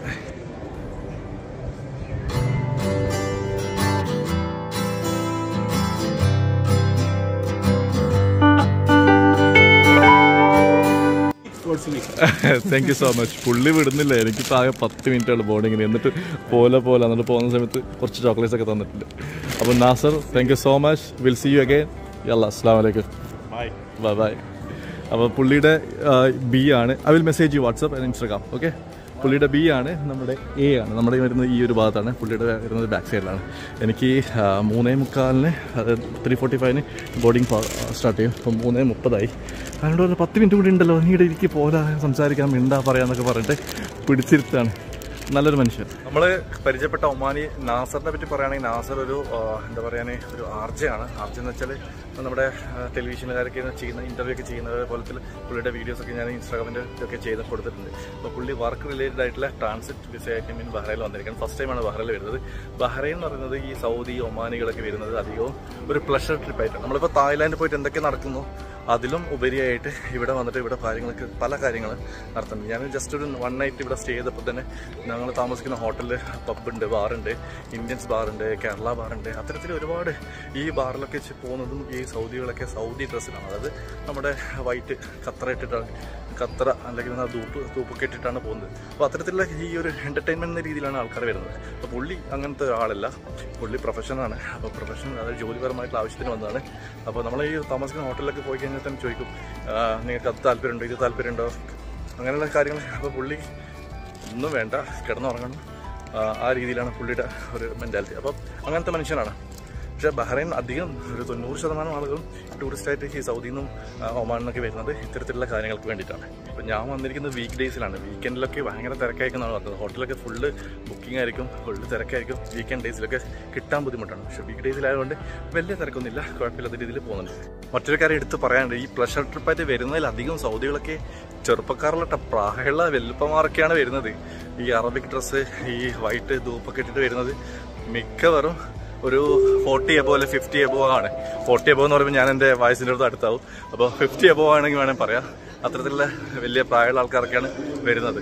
താങ്ക് യു സോ മച്ച് പുള്ളി വിടുന്നില്ല എനിക്കിപ്പോൾ ആകെ പത്ത് മിനിറ്റുള്ള ബോർഡിങ്ങിന് എന്നിട്ട് പോലെ പോലെ എന്നിട്ട് പോകുന്ന സമയത്ത് കുറച്ച് ചോക്ലേറ്റ്സ് ഒക്കെ തന്നിട്ടുണ്ട് അപ്പോൾ Nasser thank you so much will see you again യല്ല അസ്സാം വലൈക്കും ബൈ ബൈ അപ്പോൾ പുള്ളിയുടെ ബി ആണ് I will message you WhatsApp and Instagram okay പുള്ളിയുടെ ബി ആണ് നമ്മുടെ എ ആണ് നമ്മുടെ വരുന്നത് ഈ ഒരു ഭാഗത്താണ് പുള്ളിയുടെ വരുന്നത് ബാക്ക് സൈഡിലാണ് എനിക്ക് ആ, മൂന്നേ മുക്കാലിന് അത് ത്രീ ഫോർട്ടി ഫൈവിന് ബോർഡിങ് സ്റ്റാർട്ട് ചെയ്യും അപ്പം മൂന്നേ മുപ്പതായി അതുകൊണ്ട് ഒരു പത്ത് മിനിറ്റ് കൂടി ഉണ്ടല്ലോ നീ ഇടയ്ക്ക് പോരാ സംസാരിക്കാം മിണ്ടാ പറയാന്നൊക്കെ പറഞ്ഞിട്ട് പിടിച്ചിരുത്താണ് നല്ലൊരു മനുഷ്യൻ നമ്മൾ പരിചയപ്പെട്ട ഒമാനി നാസറിനെ പറ്റി പറയുകയാണെങ്കിൽ നാസർ ഒരു ആ, എന്താ പറയാനേ ഒരു ആർജയാണ് ആർജ എന്ന് വെച്ചാൽ നമ്മുടെ ടെലിവിഷനുകാരൊക്കെ ചെയ്യുന്ന ഇന്റർവ്യൂ ഒക്കെ ചെയ്യുന്ന പോലത്തിൽ പുള്ളിയുടെ വീഡിയോസ് ഒക്കെ ഞാൻ ഇൻസ്റ്റാഗ്രാമിൻ്റെ ഒക്കെ ചെയ്ത് കൊടുത്തിട്ടുണ്ട് അപ്പോൾ പുള്ളി വർക്ക് റിലേറ്റഡ് ആയിട്ടുള്ള ട്രാൻസിറ്റ് വിസയായിട്ട് മീൻ ബഹ്റൈനിൽ വന്നിരിക്കുന്നത് ഫസ്റ്റ് ടൈമാണ് ബഹ്റൈനിൽ വരുന്നത് ബഹ്റൈൻ എന്ന് പറയുന്നത് ഈ സൗദി ഒമാനികളൊക്കെ വരുന്നത് അധികവും ഒരു പ്ലഷർ ട്രിപ്പായിട്ടാണ് നമ്മളിപ്പോൾ തായ്ലാൻഡിൽ പോയിട്ട് എന്തൊക്കെ നടക്കുന്നു അതിലും ഉപരിയായിട്ട് ഇവിടെ വന്നിട്ട് ഇവിടെ കാര്യങ്ങളൊക്കെ പല കാര്യങ്ങൾ നടത്തുന്നുണ്ട് ഞാൻ ജസ്റ്റ് ഒരു വൺ നൈറ്റ് ഇവിടെ സ്റ്റേ ചെയ്തപ്പോൾ തന്നെ ഞങ്ങൾ താമസിക്കുന്ന ഹോട്ടലിൽ പബ്ബുണ്ട് ബാറുണ്ട് ഇന്ത്യൻസ് ബാറുണ്ട് കേരള ബാറുണ്ട് അത്തരത്തിൽ ഒരുപാട് ഈ ബാറിലൊക്കെ ചെ- പോകുന്നതും ഈ സൗദികളൊക്കെ സൗദി ഡ്രസ്സിലാണ് അതായത് നമ്മുടെ വൈറ്റ് കത്തറ ഇട്ടിട്ടാണ് കത്തറ അല്ലെങ്കിൽ ആ ധൂപ്പ് ധൂപ്പൊക്കെ ഇട്ടിട്ടാണ് പോകുന്നത് അപ്പോൾ അത്തരത്തിലുള്ള ഈ ഒരു എൻ്റർടൈൻമെൻറ്റ് എന്ന രീതിയിലാണ് ആൾക്കാർ വരുന്നത് അപ്പോൾ പുള്ളി അങ്ങനത്തെ ഒരാളല്ല പുള്ളി പ്രൊഫഷനാണ് അപ്പോൾ പ്രൊഫഷൻ അതായത് ജോലിപരമായിട്ടുള്ള ആവശ്യത്തിന് വന്നതാണ് അപ്പോൾ നമ്മൾ ഈ താമസിക്കുന്ന ഹോട്ടലിലൊക്കെ പോയി കഴിഞ്ഞാൽ തന്നെ ചോദിക്കും "ആ, നിങ്ങൾക്ക് അത് താല്പര്യമുണ്ടോ ഇത് താല്പര്യമുണ്ടോ അങ്ങനെയുള്ള കാര്യങ്ങൾ അപ്പോൾ പുള്ളി ഒന്നും വേണ്ട കിടന്നുറങ്ങണം ആ, ആ രീതിയിലാണ് പുള്ളിയുടെ ഒരു മെൻറ്റാലിറ്റി അപ്പം അങ്ങനത്തെ മനുഷ്യനാണ് പക്ഷേ ബഹ്റൈൻ അധികം ഒരു തൊണ്ണൂറ് ശതമാനം ആളുകളും ടൂറിസ്റ്റായിട്ട് ഈ സൗദിയിൽ നിന്നും ആ, ഒമാനിൽ നിന്നൊക്കെ വരുന്നത് ഇത്തരത്തിലുള്ള കാര്യങ്ങൾക്ക് വേണ്ടിയിട്ടാണ് അപ്പം ഞാൻ വന്നിരിക്കുന്നത് വീക്ക് ഡേയ്സിലാണ് വീക്കെൻഡിലൊക്കെ ഭയങ്കര തിരക്കായിരിക്കുന്നതാണ് പറഞ്ഞത് ഹോട്ടലൊക്കെ ഫുള്ള് ബുക്കിംഗ് ആയിരിക്കും ഫുള്ള് തിരക്കായിരിക്കും വീക്കെൻഡ് ഡേയ്സിലൊക്കെ കിട്ടാൻ ബുദ്ധിമുട്ടാണ് പക്ഷേ വീക്ക് ഡേയ്സിലായതുകൊണ്ട് വലിയ തിരക്കൊന്നുമില്ല കുഴപ്പമില്ലാത്ത രീതിയിൽ പോകുന്നുണ്ട് മറ്റൊരു കാര്യം എടുത്ത് പറയാനുണ്ട് ഈ പ്ലഷർ ട്രിപ്പായിട്ട് വരുന്നതിൽ അധികം സൗദികളൊക്കെ ചെറുപ്പക്കാരുള്ള പ്രായമുള്ള വെല്ലുപ്പമാരൊക്കെയാണ് വരുന്നത് ഈ അറബിക് ഡ്രസ്സ് ഈ വൈറ്റ് ധൂപ്പൊക്കെ ഇട്ടിട്ട് വരുന്നത് മിക്കവരും ഒരു ഫോർട്ടി എബോ അല്ലെ ഫിഫ്റ്റി എബോ ആണ് ഫോർട്ടി എബോ എന്ന് പറയുമ്പോൾ ഞാൻ എൻ്റെ വയസ്സിൻ്റെ അടുത്ത് അടുത്താവും അപ്പോൾ ഫിഫ്റ്റി എബോ ആണെങ്കിൽ വേണമെങ്കിൽ പറയാം അത്തരത്തിലുള്ള വലിയ പ്രായമുള്ള ആൾക്കാരൊക്കെയാണ് വരുന്നത്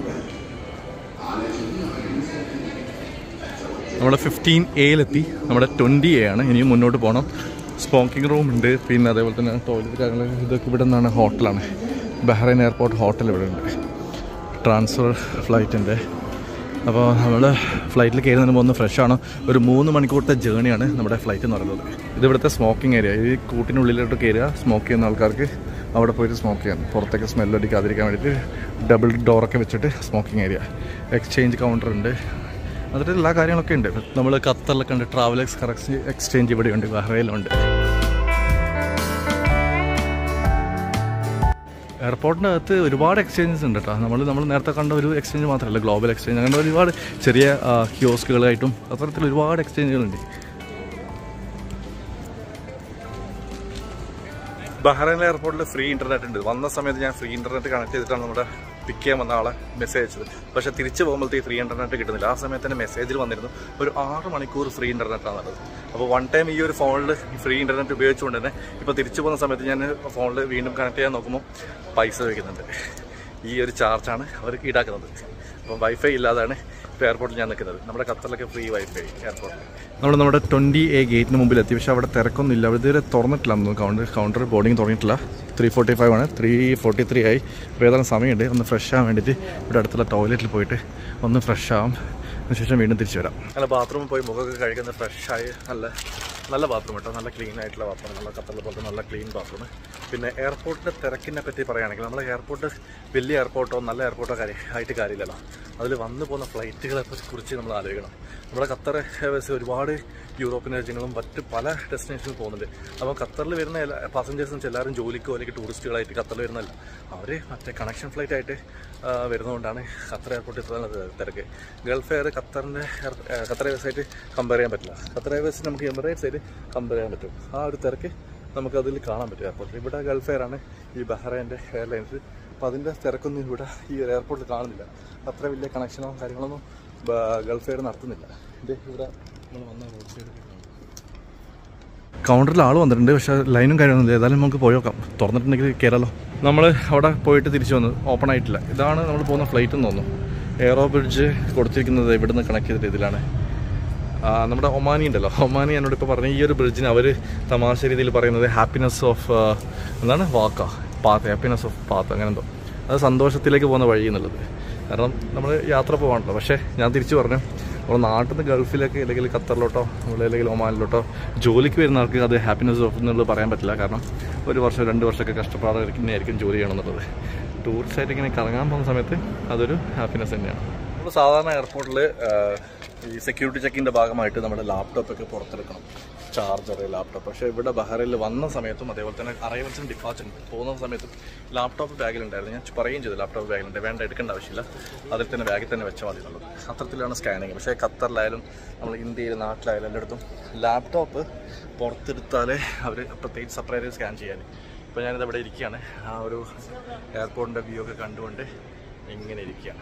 നമ്മുടെ ഫിഫ്റ്റീൻ എയിലെത്തി നമ്മുടെ ട്വൻറ്റി എ ആണ് ഇനിയും മുന്നോട്ട് പോകണം സ്പോക്കിംഗ് റൂം ഉണ്ട് പിന്നെ അതേപോലെ തന്നെ ടോയ്ലറ്റ് കാര്യങ്ങൾ ഇതൊക്കെ ഇവിടെ നിന്നാണ് ഹോട്ടലാണ് ബഹ്റൈൻ എയർപോർട്ട് ഹോട്ടൽ ഇവിടെ ഉണ്ട് ട്രാൻസ്ഫർ ഫ്ലൈറ്റിൻ്റെ അപ്പോൾ നമ്മൾ ഫ്ലൈറ്റിൽ കയറുന്നതിന് മുമ്പ് ഒന്ന് ഫ്രഷ് ആണ് ഒരു മൂന്ന് മണിക്കൂറത്തെ ജേണിയാണ് നമ്മുടെ ഫ്ലൈറ്റ് എന്ന് പറയുന്നത് ഇത് ഇവിടുത്തെ സ്മോക്കിംഗ് ഏരിയ ഈ കൂട്ടിനുള്ളിലോട്ട് കയറുക സ്മോക്ക് ചെയ്യുന്ന ആൾക്കാർക്ക് അവിടെ പോയിട്ട് സ്മോക്ക് ചെയ്യാൻ പുറത്തേക്ക് സ്മെല്ല് അടിക്കാതിരിക്കാൻ വേണ്ടിയിട്ട് ഡബിൾ ഡോറൊക്കെ വെച്ചിട്ട് സ്മോക്കിംഗ് ഏരിയ എക്സ്ചേഞ്ച് കൗണ്ടർ ഉണ്ട് അതിൽ എല്ലാ കാര്യങ്ങളൊക്കെ ഉണ്ട് നമ്മൾ ഖത്തറിലൊക്കെ ഉണ്ട് ട്രാവൽ എക്സ് കറക്സ് എക്സ്ചേഞ്ച് ഇവിടെയുണ്ട് ബഹ്റയിലുണ്ട് എയർപോർട്ടിൻ്റെ അകത്ത് ഒരുപാട് എക്സ്ചേഞ്ചസ് ഉണ്ട് കേട്ടോ നമ്മൾ നമ്മൾ നേരത്തെ കണ്ട ഒരു എക്സ്ചേഞ്ച് മാത്രമല്ല ഗ്ലോബൽ എക്സ്ചേഞ്ച് അങ്ങനെ ഒരുപാട് ചെറിയ കിയോസ്കുകളായിട്ടും അത്തരത്തിൽ ഒരുപാട് എക്സ്ചേഞ്ചുകളുണ്ട് ബഹ്റൈൻ എയർപോർട്ടിൽ ഫ്രീ ഇന്റർനെറ്റ് ഉണ്ട് വന്ന സമയത്ത് ഞാൻ ഫ്രീ ഇന്റർനെറ്റ് കണക്ട് ചെയ്തിട്ടാണ് നമ്മുടെ പിക്ക് ചെയ്യാൻ വന്ന ആളെ മെസ്സേജ് അയച്ചത് പക്ഷേ തിരിച്ച് പോകുമ്പോഴത്തേക്ക് ഫ്രീ ഇന്റർനെറ്റ് കിട്ടുന്നില്ല ആ സമയത്ത് തന്നെ മെസ്സേജിൽ വന്നിരുന്നു ഒരു ആറ് മണിക്കൂർ ഫ്രീ ഇന്റർനെറ്റ് ആണുള്ളത് അപ്പോൾ വൺ ടൈം ഈ ഒരു ഫോണിൽ ഫ്രീ ഇന്റർനെറ്റ് ഉപയോഗിച്ചുകൊണ്ട് തന്നെ ഇപ്പോൾ തിരിച്ചു പോകുന്ന സമയത്ത് ഞാൻ ഫോണിൽ വീണ്ടും കണക്ട് ചെയ്യാൻ നോക്കുമ്പോൾ പൈസ വയ്ക്കുന്നുണ്ട് ഈ ഒരു ചാർജാണ് അവർ ഈടാക്കുന്നത് അപ്പം വൈഫൈ ഇല്ലാതാണ് ഇപ്പോൾ എയർപോർട്ടിൽ ഞാൻ നിൽക്കുന്നത് നമ്മുടെ ഖത്തറിലൊക്കെ ഫ്രീ വൈഫൈ എയർപോർട്ടിൽ നമ്മൾ നമ്മുടെ ട്വൻറ്റി എ ഗേറ്റിന് മുമ്പിൽ എത്തി പക്ഷേ അവിടെ തിരക്കൊന്നും ഇല്ല അവിടെ ഇതുവരെ തുറന്നിട്ടില്ല കൗണ്ടർ കൗണ്ടർ ബോർഡിങ് തുടങ്ങിയിട്ടില്ല ത്രീ ഫോർട്ടി ഫൈവ് ആണ് ത്രീ ഫോർട്ടി ത്രീ ആയി ഇപ്പോൾ ഏതാനും സമയമുണ്ട് ഒന്ന് ഫ്രഷ് ആവാൻ വേണ്ടിയിട്ട് ഇവിടെ അടുത്തുള്ള ടോയ്ലറ്റിൽ പോയിട്ട് ഒന്ന് ഫ്രഷ് ആവാം അതിനുശേഷം വീണ്ടും തിരിച്ചു വരാം നല്ല ബാത്റൂമിൽ പോയി മുഖമൊക്കെ കഴിക്കുന്ന ഫ്രഷ് ആയി നല്ല നല്ല ബാത്റൂം കേട്ടോ നല്ല ക്ലീൻ ആയിട്ടുള്ള ബാത്റൂം നല്ല ഖത്തറിലെ പോലത്തെ നല്ല ക്ലീൻ ബാത്റൂം പിന്നെ എയർപോർട്ടിൻ്റെ തിരക്കിനെ പറ്റി പറയുകയാണെങ്കിൽ നമ്മൾ എയർപോർട്ട് വലിയ എയർപോർട്ടോ നല്ല എയർപോർട്ടോ കാര്യം ആയിട്ട് കാര്യമില്ലല്ലോ അതിൽ വന്നു പോകുന്ന ഫ്ലൈറ്റുകളെ കുറിച്ച് നമ്മൾ ആലോചിക്കണം നമ്മുടെ ഖത്തർ എയർവേസ് ഒരുപാട് യൂറോപ്യൻ രാജ്യങ്ങളും മറ്റ് പല ഡെസ്റ്റിനേഷനിൽ പോകുന്നുണ്ട് അപ്പോൾ ഖത്തറിൽ വരുന്ന എല്ലാ പാസഞ്ചേഴ്സ് എന്ന് വെച്ചാൽ എല്ലാവരും ജോലിക്കോ അല്ലെങ്കിൽ ടൂറിസ്റ്റുകളായിട്ട് ഖത്തറിൽ വരുന്നല്ല അവർ മറ്റേ കണക്ഷൻ ഫ്ലൈറ്റ് ആയിട്ട് ആ, വരുന്നതുകൊണ്ടാണ് ഖത്തർ എയർപോർട്ട് ഇത്ര നല്ല തിരക്ക് ഗൾഫ് എയർ ഖത്തറിൻ്റെ എയർ- ഏ, ഖത്തർ എയർവേസ് ആയിട്ട് കമ്പയർ ചെയ്യാൻ പറ്റില്ല ഖത്തർ എയർവേസ് നമുക്ക് എമിറേറ്റ്സ് ആയിട്ട് കമ്പയർ ചെയ്യാൻ പറ്റും ആ ഒരു തിരക്ക് നമുക്കതിൽ കാണാൻ പറ്റും എയർപോർട്ടിൽ ഇവിടെ ഗൾഫ് എയർ ആണ് ഈ ബഹ്റൈൻ്റെ എയർലൈൻസ് അപ്പോൾ അതിൻ്റെ തിരക്കൊന്നും ഇവിടെ ഈ ഒരു എയർപോർട്ടിൽ കാണുന്നില്ല അത്ര വലിയ കണക്ഷനോ കാര്യങ്ങളൊന്നും ബ- ഗൾഫ് എയർ നടത്തുന്നില്ല ഇത് ഇവിടെ നമ്മൾ വന്ന റോഡ് സൈഡ് കൗണ്ടറിൽ ആൾ വന്നിട്ടുണ്ട് പക്ഷേ ലൈനും കാര്യമൊന്നുമില്ല ഏതായാലും നമുക്ക് പോയി നോക്കാം തുറന്നിട്ടുണ്ടെങ്കിൽ കയറാലോ നമ്മൾ അവിടെ പോയിട്ട് തിരിച്ചു വന്നു ഓപ്പൺ ആയിട്ടില്ല ഇതാണ് നമ്മൾ പോകുന്ന ഫ്ലൈറ്റ് എന്ന് തോന്നുന്നു എയറോ ബ്രിഡ്ജ് കൊടുത്തിരിക്കുന്നത് ഇവിടുന്ന് കണക്ട് ചെയ്തിട്ട് ഇതിലാണ് ആ, നമ്മുടെ ഒമാനി ഉണ്ടല്ലോ ഒമാനി എന്നോട് ഇപ്പോൾ പറഞ്ഞ ഈ ഒരു ബ്രിഡ്ജിന് അവർ തമാശ രീതിയിൽ പറയുന്നത് ഹാപ്പിനെസ് ഓഫ് എന്താണ് വാക്ക പാത്ത് ഹാപ്പിനെസ് ഓഫ് പാത്ത് അങ്ങനെ എന്തോ അത് സന്തോഷത്തിലേക്ക് പോകുന്ന വഴി എന്നുള്ളത് കാരണം നമ്മൾ യാത്ര പോകാണല്ലോ പക്ഷേ ഞാൻ തിരിച്ചു പറഞ്ഞു നമ്മൾ നാട്ടിൽ നിന്ന് ഗൾഫിലേക്ക് അല്ലെങ്കിൽ ഖത്തറിലോട്ടോ നമ്മൾ അല്ലെങ്കിൽ ഒമാനിലോട്ടോ ജോലിക്ക് വരുന്ന ആൾക്ക് അത് ഹാപ്പിനെസ് ഓഫ് എന്നുള്ളത് പറയാൻ പറ്റില്ല കാരണം ഒരു വർഷം രണ്ട് വർഷമൊക്കെ കഷ്ടപ്പാടായിരിക്കും ജോലി ചെയ്യണമെന്നുള്ളത് ടൂറിസ്റ്റ് ആയിട്ട് ഇങ്ങനെ കറങ്ങാൻ പോകുന്ന സമയത്ത് അതൊരു ഹാപ്പിനെസ് തന്നെയാണ് നമ്മൾ സാധാരണ എയർപോർട്ടിൽ ഈ സെക്യൂരിറ്റി ചെക്കിൻ്റെ ഭാഗമായിട്ട് നമ്മുടെ ലാപ്ടോപ്പൊക്കെ പുറത്തെടുക്കണം ചാർജർ ലാപ്ടോപ്പ് പക്ഷേ ഇവിടെ ബഹ്റയിൽ വന്ന സമയത്തും അതേപോലെ തന്നെ അറൈവൽസിന് ഡിപ്പാർച്ചർ പോകുന്ന സമയത്തും ലാപ്ടോപ്പ് ബാഗിലുണ്ടായിരുന്നു ഞാൻ പറയുകയും ചെയ്തു ലാപ്ടോപ്പ് ബാഗിലുണ്ട് വേണ്ട എടുക്കേണ്ട ആവശ്യമില്ല അതിൽ തന്നെ ബാഗിൽ തന്നെ വെച്ചാൽ മതി എന്നുള്ളത് അത്തരത്തിലാണ് സ്കാനിങ് പക്ഷേ ഖത്തറിലായാലും നമ്മൾ ഇന്ത്യയിൽ നാട്ടിലായാലും എല്ലായിടത്തും ലാപ്ടോപ്പ് പുറത്തെടുത്താലേ അവർ പ്രത്യേകിച്ച് സെപ്പറേറ്റ് സ്കാൻ ചെയ്യാൻ ഇപ്പോൾ ഞാനിത് ഇവിടെ ഇരിക്കുകയാണ് ആ ഒരു എയർപോർട്ടിൻ്റെ വ്യൂ ഒക്കെ കണ്ടുകൊണ്ട് ഇങ്ങനെ ഇരിക്കുകയാണ്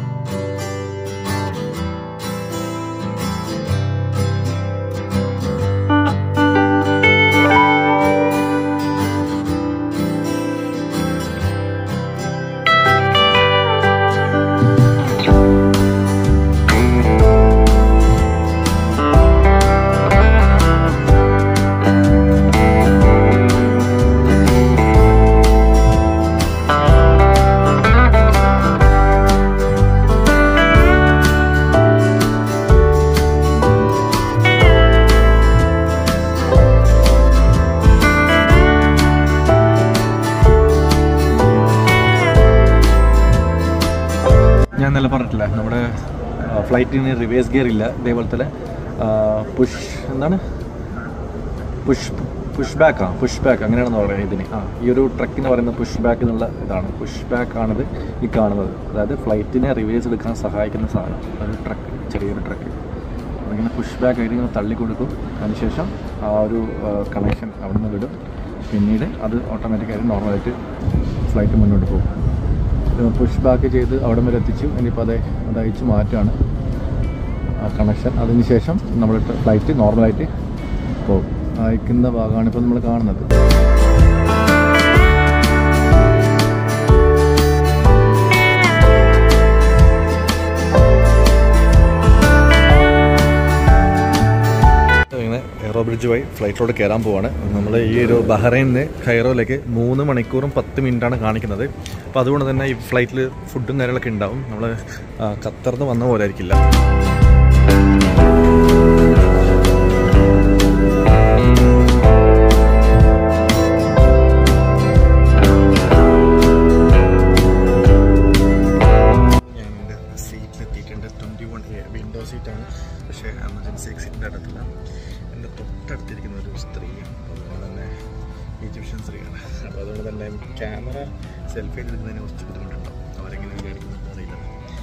ഞാൻ ഇന്നലെ പറഞ്ഞിട്ടില്ല നമ്മുടെ ഫ്ലൈറ്റിന് റിവേഴ്സ് ഗിയർ ഇല്ല ഇതേപോലെ തന്നെ പുഷ് എന്താണ് പുഷ് പുഷ് ബാക്ക് ആ പുഷ് ബാക്ക് അങ്ങനെയാണെന്ന് പറയുന്നത് ഇതിന് ആ ഈ ഒരു ട്രക്കിന് പറയുന്നത് പുഷ് ബാക്ക് എന്നുള്ള ഇതാണ് പുഷ് ബാക്ക് ആണിത് ഈ കാണുന്നത് അതായത് ഫ്ലൈറ്റിനെ റിവേഴ്സ് എടുക്കാൻ സഹായിക്കുന്ന സാധനം ഒരു ട്രക്ക് ചെറിയൊരു ട്രക്ക് അതിങ്ങനെ പുഷ് ബാക്ക് ആയിട്ട് ഇങ്ങനെ തള്ളി കൊടുക്കും അതിനുശേഷം ആ ഒരു കണക്ഷൻ അവിടെ നിന്ന് വിടും പിന്നീട് അത് ഓട്ടോമാറ്റിക്കായിട്ട് നോർമലായിട്ട് ഫ്ലൈറ്റ് മുന്നോട്ട് പോകും പുഷ് ബാക്ക് ചെയ്ത് അവിടെ വരെ എത്തിച്ചു ഇനിയിപ്പോൾ അത് അത് അയച്ച് മാറ്റുകയാണ് ആ കണക്ഷൻ അതിനുശേഷം നമ്മൾ ഫ്ലൈറ്റ് നോർമലായിട്ട് പോകും അയക്കുന്ന ഭാഗമാണ് ഇപ്പോൾ നമ്മൾ കാണുന്നത് ഇങ്ങനെ എയറോ ബ്രിഡ്ജ് വഴി ഫ്ലൈറ്റിലോട്ട് കയറാൻ പോവാണ് നമ്മൾ ഈ ഒരു ബഹ്റൈനിൽ നിന്ന് ഖൈറോയിലേക്ക് മൂന്ന് മണിക്കൂറും പത്ത് മിനിറ്റാണ് കാണിക്കുന്നത് അപ്പോൾ അതുകൊണ്ട് തന്നെ ഈ ഫ്ലൈറ്റിൽ ഫുഡും കാര്യങ്ങളൊക്കെ ഉണ്ടാവും നമ്മൾ ഖത്തറിന്ന് വന്ന പോലെ ആയിരിക്കില്ല ഞാൻ എൻ്റെ സീറ്റിലെത്തിയിട്ടുണ്ട് ട്വൻറ്റി വൺ എ വിൻഡോ സീറ്റാണ് പക്ഷേ എമർജൻസി എക്സിറ്റിൻ്റെ അടുത്തില്ല എൻ്റെ തൊട്ടടുത്തിരിക്കുന്ന ഒരു സ്ത്രീയാണ് അതുപോലെ തന്നെ ഈജിപ്ഷ്യൻ സ്ത്രീയാണ് അപ്പോൾ അതുകൊണ്ട് തന്നെ ക്യാമറ സെൽഫി എടുക്കുന്നതിന് കുറച്ച് ബുദ്ധിമുട്ടുണ്ടാവും അവരെങ്ങനെ വിചാരിക്കുന്നത് അറിയില്ല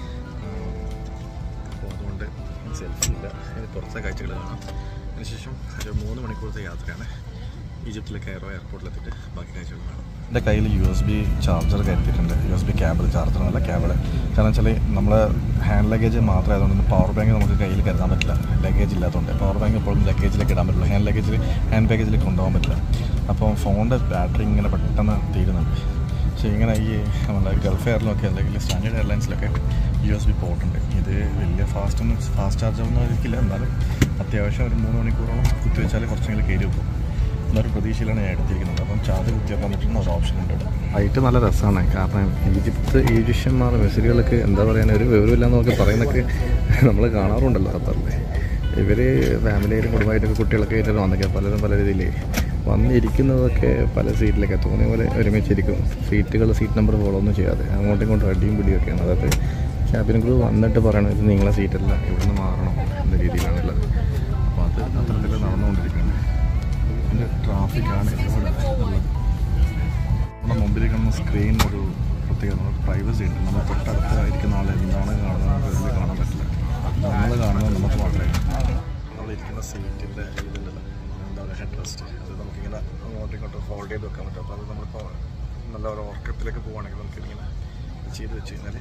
അപ്പോൾ അതുകൊണ്ട് സെൽഫി ഇല്ല ഇനി പുറത്തെ കാഴ്ചകൾ കാണാം അതിനുശേഷം ഒരു മൂന്ന് മണിക്കൂറത്തെ യാത്രയാണ് ഈജിപ്തിലെ കയറോ എയർപോർട്ടിലെത്തിയിട്ട് ബാക്കി കാഴ്ചകൾ കാണാം എൻ്റെ കയ്യിൽ യു എസ് ബി ചാർജർ കരുതിയിട്ടുണ്ട് U S B cable charger എന്നല്ല കേബിൾ കാരണം വെച്ചാൽ നമ്മൾ ഹാൻഡ് ലഗേജ് മാത്രം ആയതുകൊണ്ട് പവർ ബാങ്ക് നമുക്ക് കയ്യിൽ കരുതാൻ പറ്റില്ല ലഗേജ് ഇല്ലാത്തതുകൊണ്ട് പവർ ബാങ്ക് എപ്പോഴും ലഗേജിലേക്ക് ഇടാൻ പറ്റില്ല ഹാൻഡ് ലഗേജിൽ ഹാൻഡ് ബാഗേജിൽ കൊണ്ടുപോകാൻ പറ്റില്ല അപ്പോൾ ഫോണിൻ്റെ ബാറ്ററി ഇങ്ങനെ പെട്ടെന്ന് തീരുന്നുണ്ട് പക്ഷേ ഇങ്ങനെ ഈ നമ്മുടെ ഗൾഫ് എയറിലൊക്കെ അല്ലെങ്കിൽ സ്റ്റാൻഡേർഡ് എയർലൈൻസിലൊക്കെ യു എസ് ബി പോർട്ടുണ്ട് ഇത് വലിയ ഫാസ്റ്റ് ഒന്നും ഫാസ്റ്റ് ചാർജ് ഒന്നും ആയിരിക്കില്ല എന്നാലും അത്യാവശ്യം ഒരു മൂന്ന് മണിക്കൂറോളം കുത്തി വെച്ചാൽ കുറച്ചെങ്കിലും കയറി വെക്കും എന്നൊരു പ്രതീക്ഷയിലാണ് ഞാൻ എടുത്തിരിക്കുന്നത് അപ്പം ചാർജ് കുത്തിവെക്കാൻ പറ്റുന്ന ഒരു ഓപ്ഷൻ ഉണ്ട് ഹൈറ്റ് നല്ല രസമാണ് കാരണം ഈജിപ്ത് ഈജിപ്ഷ്യന്മാർ മെസ്സേജുകളൊക്കെ എന്താ പറയുക ഒരു വിവരമില്ലാന്നൊക്കെ പറയുന്നൊക്കെ നമ്മൾ കാണാറുണ്ടല്ലോ ഖത്തറിൽ ഇവർ ഫാമിലിയായിട്ടും കുടുംബമായിട്ടൊക്കെ കുട്ടികളൊക്കെ ആയിട്ട് വന്നൊക്കെ പലരും പല രീതിയിൽ വന്നിരിക്കുന്നതൊക്കെ പല സീറ്റിലൊക്കെ തോന്നിയ പോലെ ഒരുമിച്ചിരിക്കും സീറ്റുകൾ സീറ്റ് നമ്പർ ഫോളോ ഒന്നും ചെയ്യാതെ അങ്ങോട്ടും ഇങ്ങോട്ടും അടിയും പിടിയൊക്കെയാണ് അതായത് ക്യാബിൻ ക്രൂ വന്നിട്ട് പറയണം ഇത് നിങ്ങളെ സീറ്റല്ല ഇവിടുന്ന് മാറണം എന്ന രീതിയിലാണുള്ളത് അപ്പോൾ അത് അത്തരത്തിൽ നടന്നുകൊണ്ടിരിക്കുന്നത് പിന്നെ ട്രാഫിക്കാണ് ഇവിടെ ഉള്ളത് നമ്മുടെ മുമ്പിൽ കാണുന്ന സ്ക്രീൻ ഒരു പ്രത്യേകത നമുക്ക് പ്രൈവസി ഉണ്ട് നമ്മൾ തൊട്ടടുത്തായിരിക്കുന്ന ആൾ എന്താണ് കാണുന്നത് നമുക്ക് ഇതിൽ കാണാൻ പറ്റില്ല നമ്മൾ കാണുന്നത് നമുക്ക് മാത്രമേ നമ്മളിരിക്കുന്ന സീറ്റിൻ്റെ ഇതിലുണ്ടല്ലോ എന്താ പറയുക ഹെഡ് റെസ്റ്റ് അത് നമുക്കിങ്ങനെ അങ്ങോട്ടും ഇങ്ങോട്ടും ഫോൾഡ് ചെയ്ത് വെക്കാൻ പറ്റും അപ്പോൾ അത് നമ്മളിപ്പോൾ നല്ല ഒരു ഉറക്കത്തിലേക്ക് പോവുകയാണെങ്കിൽ നമുക്കിങ്ങനെ ചെയ്ത് വെച്ച് കഴിഞ്ഞാൽ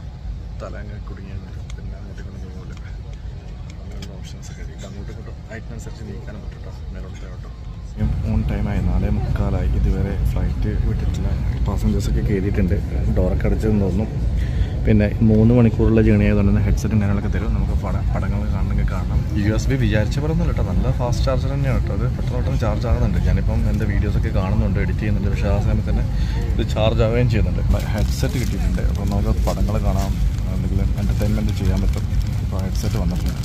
തല അങ്ങനെ കുടുങ്ങിയാൽ വരും പിന്നെ അങ്ങോട്ടും ഇങ്ങോട്ടും പോകില്ല അങ്ങനെയുള്ള ഓപ്ഷൻസ് ഒക്കെ ഇത് അങ്ങോട്ടും ഇങ്ങോട്ടും ഹൈറ്റിനനുസരിച്ച് നീക്കാനും പറ്റും കേട്ടോ മേലോട്ട് താഴോട്ടോ ഓൺ ടൈമായി നാലേ മുക്കാലായി ഇതുവരെ ഫ്ലൈറ്റ് വിട്ടിട്ടില്ല പാസഞ്ചേഴ്സൊക്കെ കയറിയിട്ടുണ്ട് ഡോറൊക്കെ അടച്ചതെന്ന് തോന്നുന്നു പിന്നെ മൂന്ന് മണിക്കൂറുള്ള ജേണി ആയതുകൊണ്ട് തന്നെ ഹെഡ്സെറ്റും കാര്യങ്ങളൊക്കെ തരും നമുക്ക് പട പടങ്ങൾ കാണണമെങ്കിൽ കാണാം യു എസ് ബി വിചാരിച്ച പോലെ ഒന്നുമില്ല കേട്ടോ നല്ല ഫാസ്റ്റ് ചാർജർ തന്നെയാണ് കേട്ടോ അത് പെട്ടെന്ന് പെട്ടെന്ന് ചാർജ് ആകുന്നുണ്ട് ഞാനിപ്പം എൻ്റെ വീഡിയോസൊക്കെ കാണുന്നുണ്ട് എഡിറ്റ് ചെയ്യുന്നുണ്ട് പക്ഷേ ആ സമയത്ത് തന്നെ ഇത് ചാർജ് ആവുകയും ചെയ്യുന്നുണ്ട് ഹെഡ്സെറ്റ് കിട്ടിയിട്ടുണ്ട് അപ്പോൾ നമുക്ക് പടങ്ങൾ കാണാം എന്തെങ്കിലും എൻ്റർടൈൻമെൻറ്റ് ചെയ്യാൻ പറ്റും ഇപ്പോൾ ഹെഡ്സെറ്റ് വന്നിട്ടുണ്ട്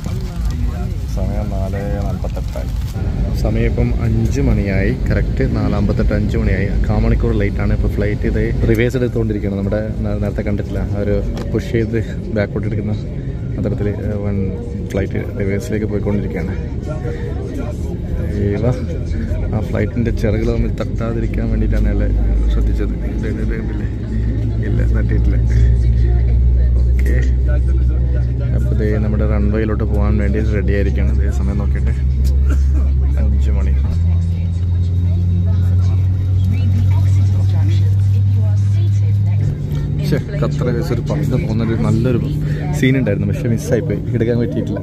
സമയം നാല് നാൽപ്പത്തെട്ടായി സമയം ഇപ്പം അഞ്ച് മണിയായി കറക്റ്റ് നാലാമ്പത്തെട്ട് അഞ്ച് മണിയായി കാമണിക്കൂർ ലേറ്റാണ് ഇപ്പോൾ ഫ്ലൈറ്റ് ഇത് റിവേഴ്സ് എടുത്തുകൊണ്ടിരിക്കുകയാണ് നമ്മുടെ നേ- നേരത്തെ കണ്ടിട്ടില്ല ആ ഒരു പുഷ് ചെയ്ത് ബാക്കോട്ട് എടുക്കുന്ന അത്തരത്തിൽ വൺ ഫ്ലൈറ്റ് റിവേഴ്സിലേക്ക് പോയിക്കൊണ്ടിരിക്കുകയാണ് ഇവ ആ ഫ്ലൈറ്റിൻ്റെ ചിറകുകൾ തമ്മിൽ തട്ടാതിരിക്കാൻ വേണ്ടിയിട്ടാണ് അയാളെ ശ്രദ്ധിച്ചത് ഇത് ഇത് ഇത് കണ്ടില്ലേ? ഇല്ല തട്ടിയിട്ടില്ല ഓക്കെ അപ്പോൾ ദേ നമ്മുടെ റൺവേയിലോട്ട് പോകാൻ വേണ്ടി റെഡി ആയിരിക്കുകയാണ് ഇതേ സമയം നോക്കിയിട്ട് അഞ്ച് മണി പക്ഷേ ഖത്തർ കേസ് ഒരു പറന്ന് പോകുന്നൊരു നല്ലൊരു സീൻ ഉണ്ടായിരുന്നു പക്ഷെ മിസ്സായിപ്പോയി എടുക്കാൻ പറ്റിയിട്ടില്ല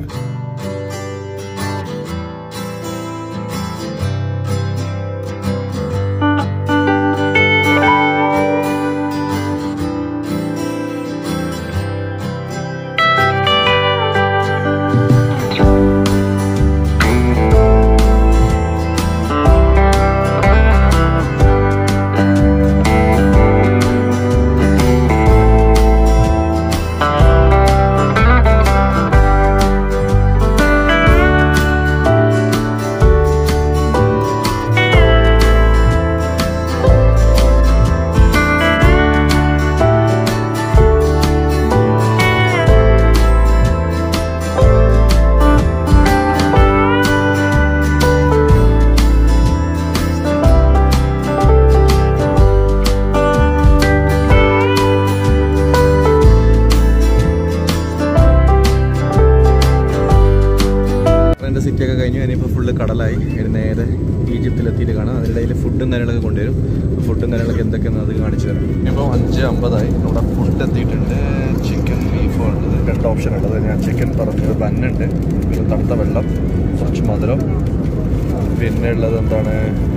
എൻ്റെ സിറ്റിയൊക്കെ കഴിഞ്ഞു ഇനിയിപ്പോൾ ഫുള്ള് കടലായി ഇനി നേരെ ഈജിപ്തിലെത്തിയിട്ട് കാണാം അതിനിടയിൽ ഫുഡും കാര്യങ്ങളൊക്കെ കൊണ്ടുവരും ഫുഡും കാര്യങ്ങളൊക്കെ എന്തൊക്കെയാണെന്ന് അത് കാണിച്ചു തരാം ഇപ്പോൾ അഞ്ച് അമ്പതായി നമ്മുടെ ഫുഡ് എത്തിയിട്ടുണ്ട് ചിക്കൻ ബീഫ് ഉള്ളത് രണ്ട് ഓപ്ഷൻ ഉള്ളത് ഞാൻ ചിക്കൻ പറഞ്ഞത് ബന്നുണ്ട് പിന്നെ തണുത്ത വെള്ളം കുറച്ച് മധുരം പിന്നെ ഉള്ളത് എന്താണ്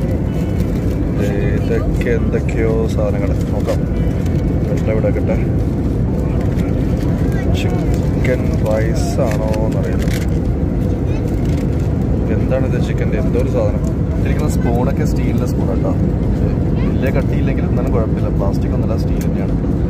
ഇതൊക്കെ എന്തൊക്കെയോ സാധനങ്ങൾ നോക്കാം വെള്ളം ഇവിടെ കിട്ടെ ചിക്കൻ റൈസ് ആണോ എന്നറിയില്ല എന്താണിത് ചിക്കൻ്റെ എന്തോ ഒരു സാധനം ഇരിക്കുന്ന സ്പൂണൊക്കെ സ്റ്റീലിൻ്റെ സ്പൂൺ കേട്ടോ വലിയ കട്ടിയില്ലെങ്കിലും എന്നാലും കുഴപ്പമില്ല പ്ലാസ്റ്റിക് ഒന്നുമല്ല സ്റ്റീൽ തന്നെയാണ്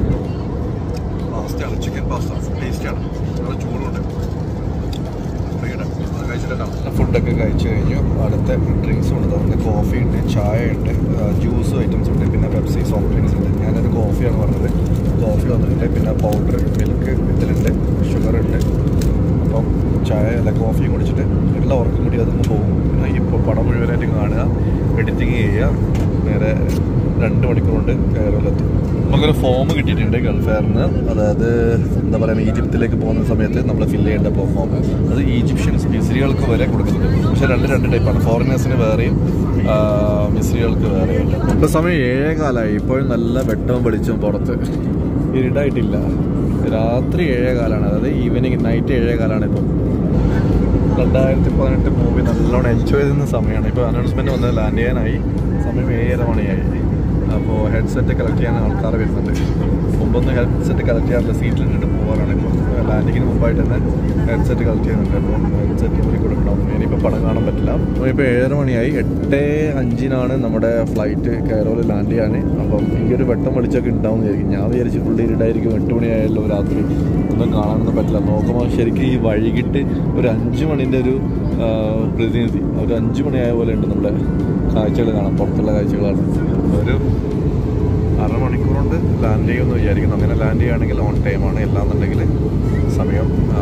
കഴിച്ചു കഴിഞ്ഞു അടുത്ത ഡ്രിങ്ക്സ് ഉണ്ട് നമുക്ക് കോഫി ഉണ്ട് ചായ ഉണ്ട് ജ്യൂസ് ഐറ്റംസ് ഉണ്ട് പിന്നെ പെപ്സി സോഫ്റ്റ് ഡ്രിങ്ക്സ് ഉണ്ട് ഞാനൊരു കോഫിയാണ് പറഞ്ഞത് കോഫി വന്നിട്ടുണ്ട് പിന്നെ പൗഡർ മിൽക്ക് ഇതിലുണ്ട് ഷുഗർ ഉണ്ട് അപ്പം ചായ അല്ല കോഫിയും കുടിച്ചിട്ട് ഉള്ള ഉറക്കം കൂടി അതൊന്ന് പോകും പിന്നെ ഇപ്പോൾ പടം മുഴുവനായിട്ട് കാണുക എഡിറ്റിങ് ചെയ്യുക നേരെ രണ്ട് മണിക്കൂർ കൊണ്ട് കയറിലെത്തും നമുക്കൊരു ഫോം കിട്ടിയിട്ടുണ്ട് ഗൾഫെയറിന് അതായത് എന്താ പറയുക ഈജിപ്തിലേക്ക് പോകുന്ന സമയത്ത് നമ്മൾ ഫില്ല് ചെയ്യേണ്ട ഫോം അത് ഈജിപ്ഷ്യൻസ് മിസ്രികൾക്ക് വരെ കൊടുക്കുന്നുണ്ട് പക്ഷേ രണ്ട് രണ്ട് ടൈപ്പാണ് ഫോറിനേഴ്സിന് വേറെയും ആ, മിസ്രികൾക്ക് വേറെയും ഇപ്പോൾ സമയം ഏഴേ കാലമായി ഇപ്പോഴും നല്ല വെട്ടവും വെളിച്ചവും പുറത്ത് ഇരുട്ടായിട്ടില്ല രാത്രി ഏഴേ കാലാണ് അതായത് ഈവനിങ് നൈറ്റ് ഏഴേ കാലാണ് ഇപ്പം രണ്ടായിരത്തി പതിനെട്ട് മൂവി നല്ലോണം എൻജോയ് ചെയ്യുന്ന സമയമാണ് ഇപ്പോൾ അനൗൺസ്മെൻറ്റ് വന്നത് ലാൻഡ് ചെയ്യാനായി സമയം ഏഴര മണിയായി അപ്പോൾ ഹെഡ്സെറ്റ് കളക്ട് ചെയ്യാൻ ആൾക്കാർ വരുന്നുണ്ട് മുമ്പൊന്നും ഹെഡ്സെറ്റ് കളക്ട് ചെയ്യാറില്ല സീറ്റിലിട്ടിട്ട് പോകാറാണ് ഇപ്പോൾ ലാൻഡിങ്ങിന് മുമ്പായിട്ട് തന്നെ ഹെഡ്സെറ്റ് കളക്ട് ചെയ്യുന്നുണ്ട് അപ്പോൾ ഹെഡ്സെറ്റ് കൂടി കൊടുക്കണം ഇനിയിപ്പോൾ പടം കാണാൻ പറ്റില്ല ഇപ്പോൾ ഏഴര മണിയായി എട്ട് അഞ്ചിനാണ് നമ്മുടെ ഫ്ലൈറ്റ് കയറോയിൽ ലാൻഡ് ചെയ്യാൻ അപ്പം ഈ ഒരു വെട്ടം വെളിച്ചമൊക്കെ ഉണ്ടാവും വിചാരിക്കും ഞാൻ വിചാരിച്ചു ഫുള്ള് ഇരുടായിരിക്കും എട്ട് മണിയായല്ലോ രാത്രി ഒന്നും കാണാനൊന്നും പറ്റില്ല നോക്കുമ്പോൾ ശരിക്കും ഈ വൈകിട്ട് ഒരു അഞ്ച് മണിൻ്റെ ഒരു ആ, പ്രതിനിധി ഒരു അഞ്ച് മണിയായ പോലെ ഉണ്ട് നമ്മുടെ കാഴ്ചകൾ കാണാം പുറത്തുള്ള കാഴ്ചകളാണ് ഒരു അരമണിക്കൂർ കൊണ്ട് ലാൻഡ് ചെയ്യുമെന്ന് വിചാരിക്കുന്നു അങ്ങനെ ലാൻഡ് ചെയ്യുകയാണെങ്കിൽ ഓൺ ടൈമാണ് എല്ലാന്നുണ്ടെങ്കിൽ സമയം ആ,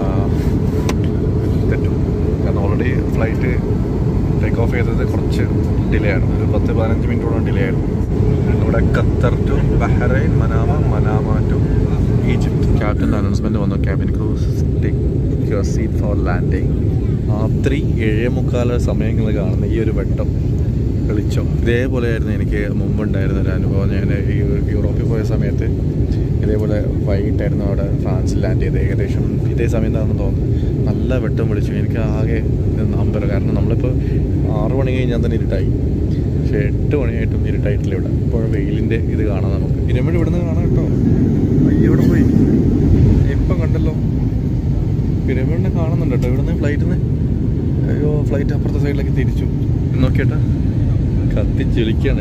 തെറ്റും കാരണം ഓൾറെഡി ഫ്ലൈറ്റ് ടേക്ക് ഓഫ് ചെയ്തത് കുറച്ച് ഡിലേ ആണ് ഒരു പത്ത് പതിനഞ്ച് മിനിറ്റോളം ഡിലേ ആയിരുന്നു ഇവിടെ Qatar to Bahrain Manama Manama to Egypt ക്യാപ്റ്റൻ്റെ അനൗൺസ്മെൻറ്റ് വന്നു cabin crews take your seat for landing രാത്രി ഏഴേ മുക്കാല സമയങ്ങൾ കാണുന്ന ഈ ഒരു വെട്ടം വെളിച്ചം ഇതേപോലെയായിരുന്നു എനിക്ക് മുമ്പുണ്ടായിരുന്ന ഒരു അനുഭവം ഞാൻ ഈ യൂറോപ്പിൽ പോയ സമയത്ത് ഇതേപോലെ വൈകിട്ടായിരുന്നു അവിടെ ഫ്രാൻസിൽ ലാൻഡ് ചെയ്തത് ഏകദേശം ഇതേ സമയത്താണെന്ന് തോന്നുന്നു നല്ല വെട്ടം വിളിച്ചു എനിക്ക് ആകെ അമ്പരം കാരണം നമ്മളിപ്പോൾ ആറ് മണി കഴിഞ്ഞാൽ തന്നെ ഇരുട്ടായി പക്ഷേ എട്ട് മണിയായിട്ടും ഇരുട്ടായിട്ടില്ല ഇവിടെ ഇപ്പോഴും വെയിലിൻ്റെ ഇത് കാണാം നമുക്ക് ഇനിമേൽ ഇവിടെ നിന്ന് കാണാം കേട്ടോ അയ്യോ ഇവിടെ പോയി ഇപ്പം കണ്ടല്ലോ പിരമിഡിനെ കാണുന്നുണ്ട് കേട്ടോ ഇവിടുന്ന് ഫ്ലൈറ്റിൽ നിന്ന് അയ്യോ ഫ്ലൈറ്റ് അപ്പുറത്തെ സൈഡിലേക്ക് തിരിച്ചു നോക്കിയേട്ടാ കത്തിച്ചൊലിക്കാണ്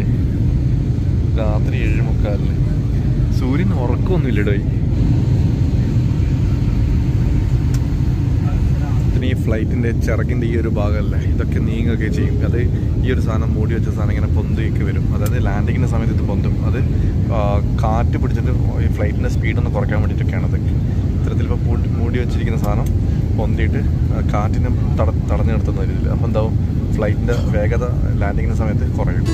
രാത്രി ഏഴ് മുക്കാലിന് സൂര്യൻ ഉറക്കമൊന്നുമില്ല ഇടോയി പിന്നെ ഈ ഫ്ലൈറ്റിൻ്റെ ചിറകിൻ്റെ ഈ ഒരു ഭാഗമല്ലേ ഇതൊക്കെ നീങ്ങുകയൊക്കെ ചെയ്യും അത് ഈ ഒരു സാധനം മൂടി വെച്ച സാധനം ഇങ്ങനെ പൊന്തിയൊക്കെ വരും അതായത് ലാൻഡിങ്ങിൻ്റെ സമയത്ത് ഇത് പൊന്തും അത് ആ, കാറ്റ് പിടിച്ചിട്ട് ഈ ഫ്ലൈറ്റിൻ്റെ സ്പീഡൊന്ന് കുറയ്ക്കാൻ വേണ്ടിയിട്ടൊക്കെയാണത് ഇത്തരത്തിൽ ഇപ്പോൾ പൂട്ടി മൂടി വെച്ചിരിക്കുന്ന സാധനം പൊന്തിയിട്ട് ആ, കാറ്റിനെ തട തടഞ്ഞു നിർത്തുന്ന രീതിയിൽ അപ്പോൾ എന്താവും ഫ്ലൈറ്റിൻ്റെ വേഗത ലാൻഡിങ്ങിൻ്റെ സമയത്ത് കുറയും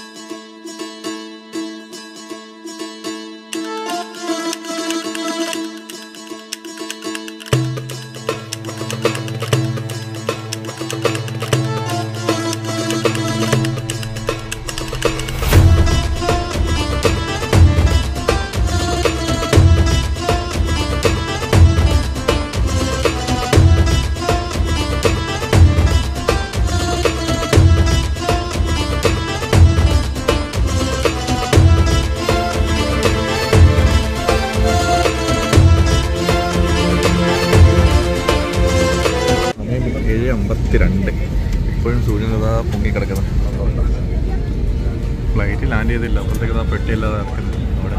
സമയം ഏഴ് അമ്പത്തി രണ്ട് ഇപ്പോഴും സൂര്യൻ അതാ പൊങ്ങിക്കിടക്കുന്നത് ഫ്ലൈറ്റ് ലാൻഡ് ചെയ്തില്ല അപ്പോഴത്തേക്ക് ആ പെട്ടിയല്ലാതെ ഇറക്കുന്നു അവിടെ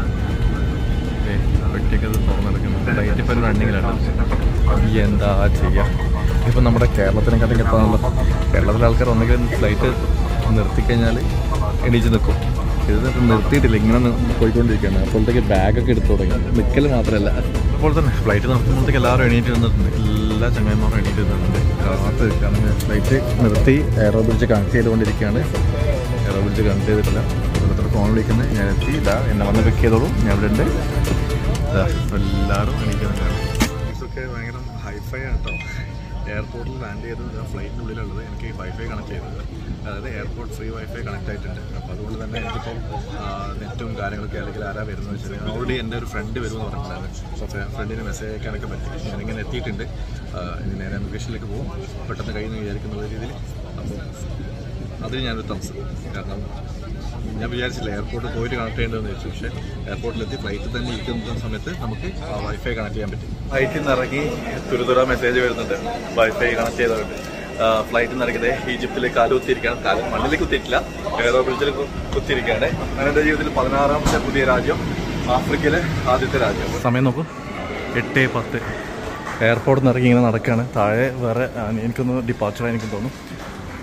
ഏ പെട്ടിയൊക്കെ അത് തുറന്നെടുക്കുന്നു ഫ്ലൈറ്റ് ഇപ്പോൾ റണ്ണിങ്ങിലാണ് എന്താ ചെയ്യാം ഇപ്പം നമ്മുടെ കേരളത്തിനെക്കാട്ടും എത്താനുള്ള കേരളത്തിലെ ആൾക്കാർ ഒന്നെങ്കിലും ഫ്ലൈറ്റ് നിർത്തിക്കഴിഞ്ഞാൽ എണീച്ച് നിൽക്കും ഇത് നിർത്തിയിട്ടില്ല ഇങ്ങനെ നി- പോയിക്കൊണ്ടിരിക്കുകയാണ് അപ്പോഴത്തേക്ക് ബാഗൊക്കെ എടുത്തു തുടങ്ങി നിൽക്കൽ മാത്രമല്ല അപ്പോൾ തന്നെ ഫ്ലൈറ്റ് നിർത്തുമ്പോഴത്തേക്ക് എല്ലാവരും എണീറ്റ് നിന്നിട്ടുണ്ട് എല്ലാ ചങ്ങായിമാരും എണീറ്റ് നിന്നിട്ടുണ്ട് കാത്ത് നിൽക്കുകയാണ് ഫ്ലൈറ്റ് നിർത്തി എയറോ ബ്രിഡ്ജ് കണക്ട് ചെയ്തുകൊണ്ടിരിക്കുകയാണ് എയറോ ബ്രിഡ്ജ് കണക്ട് ചെയ്തിട്ടില്ല ഓരോരുത്തർ ഫോൺ വിളിക്കുന്നത് ഞാൻ എത്തി ഇതാ എന്നെ വന്ന് പിക്ക് ചെയ്തോളൂ ഞാൻ ഇവിടെ ഉണ്ട് ഇതാ എല്ലാവരും എണീക്കുന്നുണ്ടാണ് ഇതൊക്കെ ഭയങ്കര ഹൈഫൈ ആണ് കേട്ടോ എയർപോർട്ടിൽ ലാൻഡ് ചെയ്തത് ഫ്ലൈറ്റിൻ്റെ ഉള്ളിലുള്ളത് എനിക്ക് വൈഫൈ കണക്ട് ചെയ്തത് അതായത് എയർപോർട്ട് ഫ്രീ വൈഫൈ കണക്ട് ആയിട്ടുണ്ട് അപ്പോൾ അതുകൊണ്ട് തന്നെ എനിക്കിപ്പോൾ നെറ്റും കാര്യങ്ങളൊക്കെ അല്ലെങ്കിൽ ആരാ വരുന്നത് വെച്ചാൽ ഓൾറെഡി എൻ്റെ ഒരു ഫ്രണ്ട് വരുമെന്ന് പറഞ്ഞിട്ടുണ്ടായിരുന്നു അപ്പോൾ ഫ്രണ്ടിന് മെസ്സേജ് അയക്കാനൊക്കെ പറ്റി ഞാനിങ്ങനെ എത്തിയിട്ടുണ്ട് ആ, ഇനി നേരെ എമിഗ്രേഷനിലേക്ക് പോകും പെട്ടെന്ന് കഴിയുന്ന വിചാരിക്കുന്ന രീതിയിൽ അപ്പോൾ അതിന് ഞാനൊരു തംസ് കാരണം ഞാൻ വിചാരിച്ചില്ല എയർപോർട്ടിൽ പോയിട്ട് കണക്ട് ചെയ്യേണ്ടതെന്ന് വെച്ചു പക്ഷേ എയർപോർട്ടിലെത്തി ഫ്ലൈറ്റിൽ തന്നെ ഇരിക്കുന്ന സമയത്ത് നമുക്ക് വൈഫൈ കണക്ട് ചെയ്യാൻ പറ്റും ഫ്ലൈറ്റിൽ നിന്ന് ഇറങ്ങി തുരുതുറ മെസ്സേജ് വരുന്നുണ്ട് വൈഫൈ കണക്ട് ചെയ്തതുകൊണ്ട് ഫ്ലൈറ്റിൽ നിന്ന് ഇറങ്ങിയത് ഈജിപ്തിലേക്ക് കാല് കുത്തിയിരിക്കുകയാണ് കാല് മണ്ണിലേക്ക് കുത്തിയിട്ടില്ല എയറോ ബ്രിഡ്ജിൽ കുത്തിയിരിക്കുകയാണ് അങ്ങനെ എൻ്റെ ജീവിതത്തിൽ പതിനാറാമത്തെ പുതിയ രാജ്യം ആഫ്രിക്കയിലെ ആദ്യത്തെ രാജ്യം സമയം നോക്കൂ എട്ട് പത്ത് എയർപോർട്ടിൽ നിന്ന് ഇറങ്ങി ഇങ്ങനെ നടക്കുകയാണ് താഴെ വേറെ ആ, എനിക്കൊന്ന് ഡിപ്പാർച്ചർ എനിക്ക് തോന്നുന്നു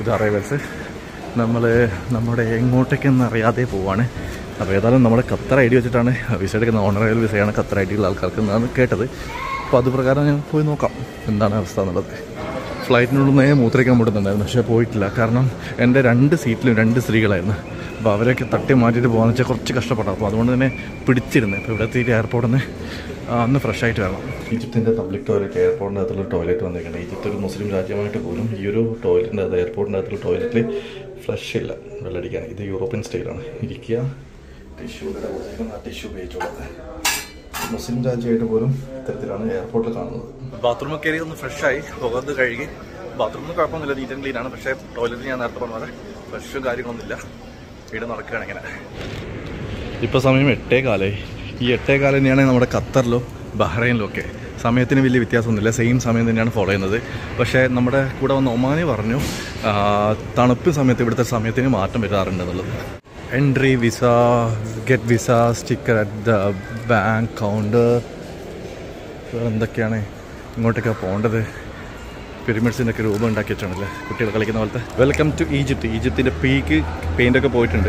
ഇത് അറൈവൽസ് നമ്മൾ നമ്മുടെ എങ്ങോട്ടേക്കെന്ന് അറിയാതെ പോവാണ് അപ്പോൾ ഏതായാലും നമ്മുടെ ഖത്തർ ഐ ഡി വെച്ചിട്ടാണ് വിസ എടുക്കുന്ന ഓണറേബിൾ വിസയാണ് ഖത്തർ ഐ ഡിയുള്ള ആൾക്കാർക്ക് എന്നാണ് കേട്ടത് അപ്പോൾ അത് പ്രകാരം ഞാൻ പോയി നോക്കാം എന്താണ് അവസ്ഥ എന്നുള്ളത് ഫ്ലൈറ്റിനുള്ളിൽ നിന്നേ മൂത്രയ്ക്കാൻ മുട്ടുന്നുണ്ടായിരുന്നു പക്ഷേ പോയിട്ടില്ല കാരണം എൻ്റെ രണ്ട് സീറ്റിലും രണ്ട് സ്ത്രീകളായിരുന്നു അപ്പോൾ അവരെയൊക്കെ തട്ടി മാറ്റിയിട്ട് പോകാന്ന് വെച്ചാൽ കുറച്ച് കഷ്ടപ്പെട്ടു അപ്പോൾ അതുകൊണ്ട് തന്നെ പിടിച്ചിരുന്നു ഇപ്പോൾ ഇവിടെ എത്തിയിട്ട് എയർപോർട്ടിൽ നിന്ന് അന്ന് ഫ്രഷ് ആയിട്ട് വരണം ഈജിപ്തിൻ്റെ പബ്ലിക് ടോയ്ലറ്റ് എയർപോർട്ടിൻ്റെ അകത്തുള്ള ടോയ്ലറ്റ് വന്നിരിക്കുന്നത് ഈജിപ്ത് ഒരു മുസ്ലിം രാജ്യമായിട്ട് പോലും ഈ ഒരു ടോയ്ലറ്റിൻ്റെ അകത്ത് എയർപോർട്ടിൻ്റെ അകത്തുള്ള ടോയ്ലറ്റിൽ ഫ്ലഷ് ഇല്ല വെള്ളടിക്കാൻ ഇത് യൂറോപ്യൻ സ്റ്റൈലാണ് ഇരിക്കുക ടിഷ്യൂ ടിഷ്യൂ ഉപയോഗിച്ചുള്ളത് മുസ്ലിം രാജ്യമായിട്ട് പോലും ഇത്തരത്തിലാണ് എയർപോർട്ടിൽ കാണുന്നത് ബാത്റൂമിൽ കയറി ഒന്ന് ഫ്രഷ് ആയി പുകന്ന് കഴുകി ബാത്റൂമിൽ കുഴപ്പമൊന്നുമില്ല നീറ്റ് ആൻഡ് ക്ലീൻ ആണ് പക്ഷേ ടോയ്ലറ്റിൽ ഞാൻ നേരത്തെ പറഞ്ഞ പോലെ ഫ്രഷും കാര്യങ്ങളൊന്നുമില്ല വീട് നടക്കുകയാണ് ഇങ്ങനെ ഇപ്പോൾ സമയം എട്ടേ കാലായി ഈ എട്ടേ കാലം തന്നെയാണ് നമ്മുടെ ഖത്തറിലും ബഹ്റൈനിലും ഒക്കെ സമയത്തിന് വലിയ വ്യത്യാസമൊന്നുമില്ല സെയിം സമയം തന്നെയാണ് ഫോളോ ചെയ്യുന്നത് പക്ഷേ നമ്മുടെ കൂടെ വന്ന ഒമാനി പറഞ്ഞു ആ, തണുപ്പ് സമയത്ത് ഇവിടുത്തെ സമയത്തിന് മാറ്റം വരാറുണ്ട് എന്നുള്ളത് entry visa get visa sticker at the bank counter എന്തൊക്കെയാണ് ഇങ്ങോട്ടൊക്കെ പോകേണ്ടത് പിരമിഡ്സിൻ്റെ ഒക്കെ രൂപം ഉണ്ടാക്കിയിട്ടുണ്ടല്ലേ കുട്ടികൾ കളിക്കുന്ന പോലത്തെ വെൽക്കം ടു ഈജിപ്ത് ഈജിപ്തിൻ്റെ പീക്ക് പെയിൻ്റൊക്കെ പോയിട്ടുണ്ട്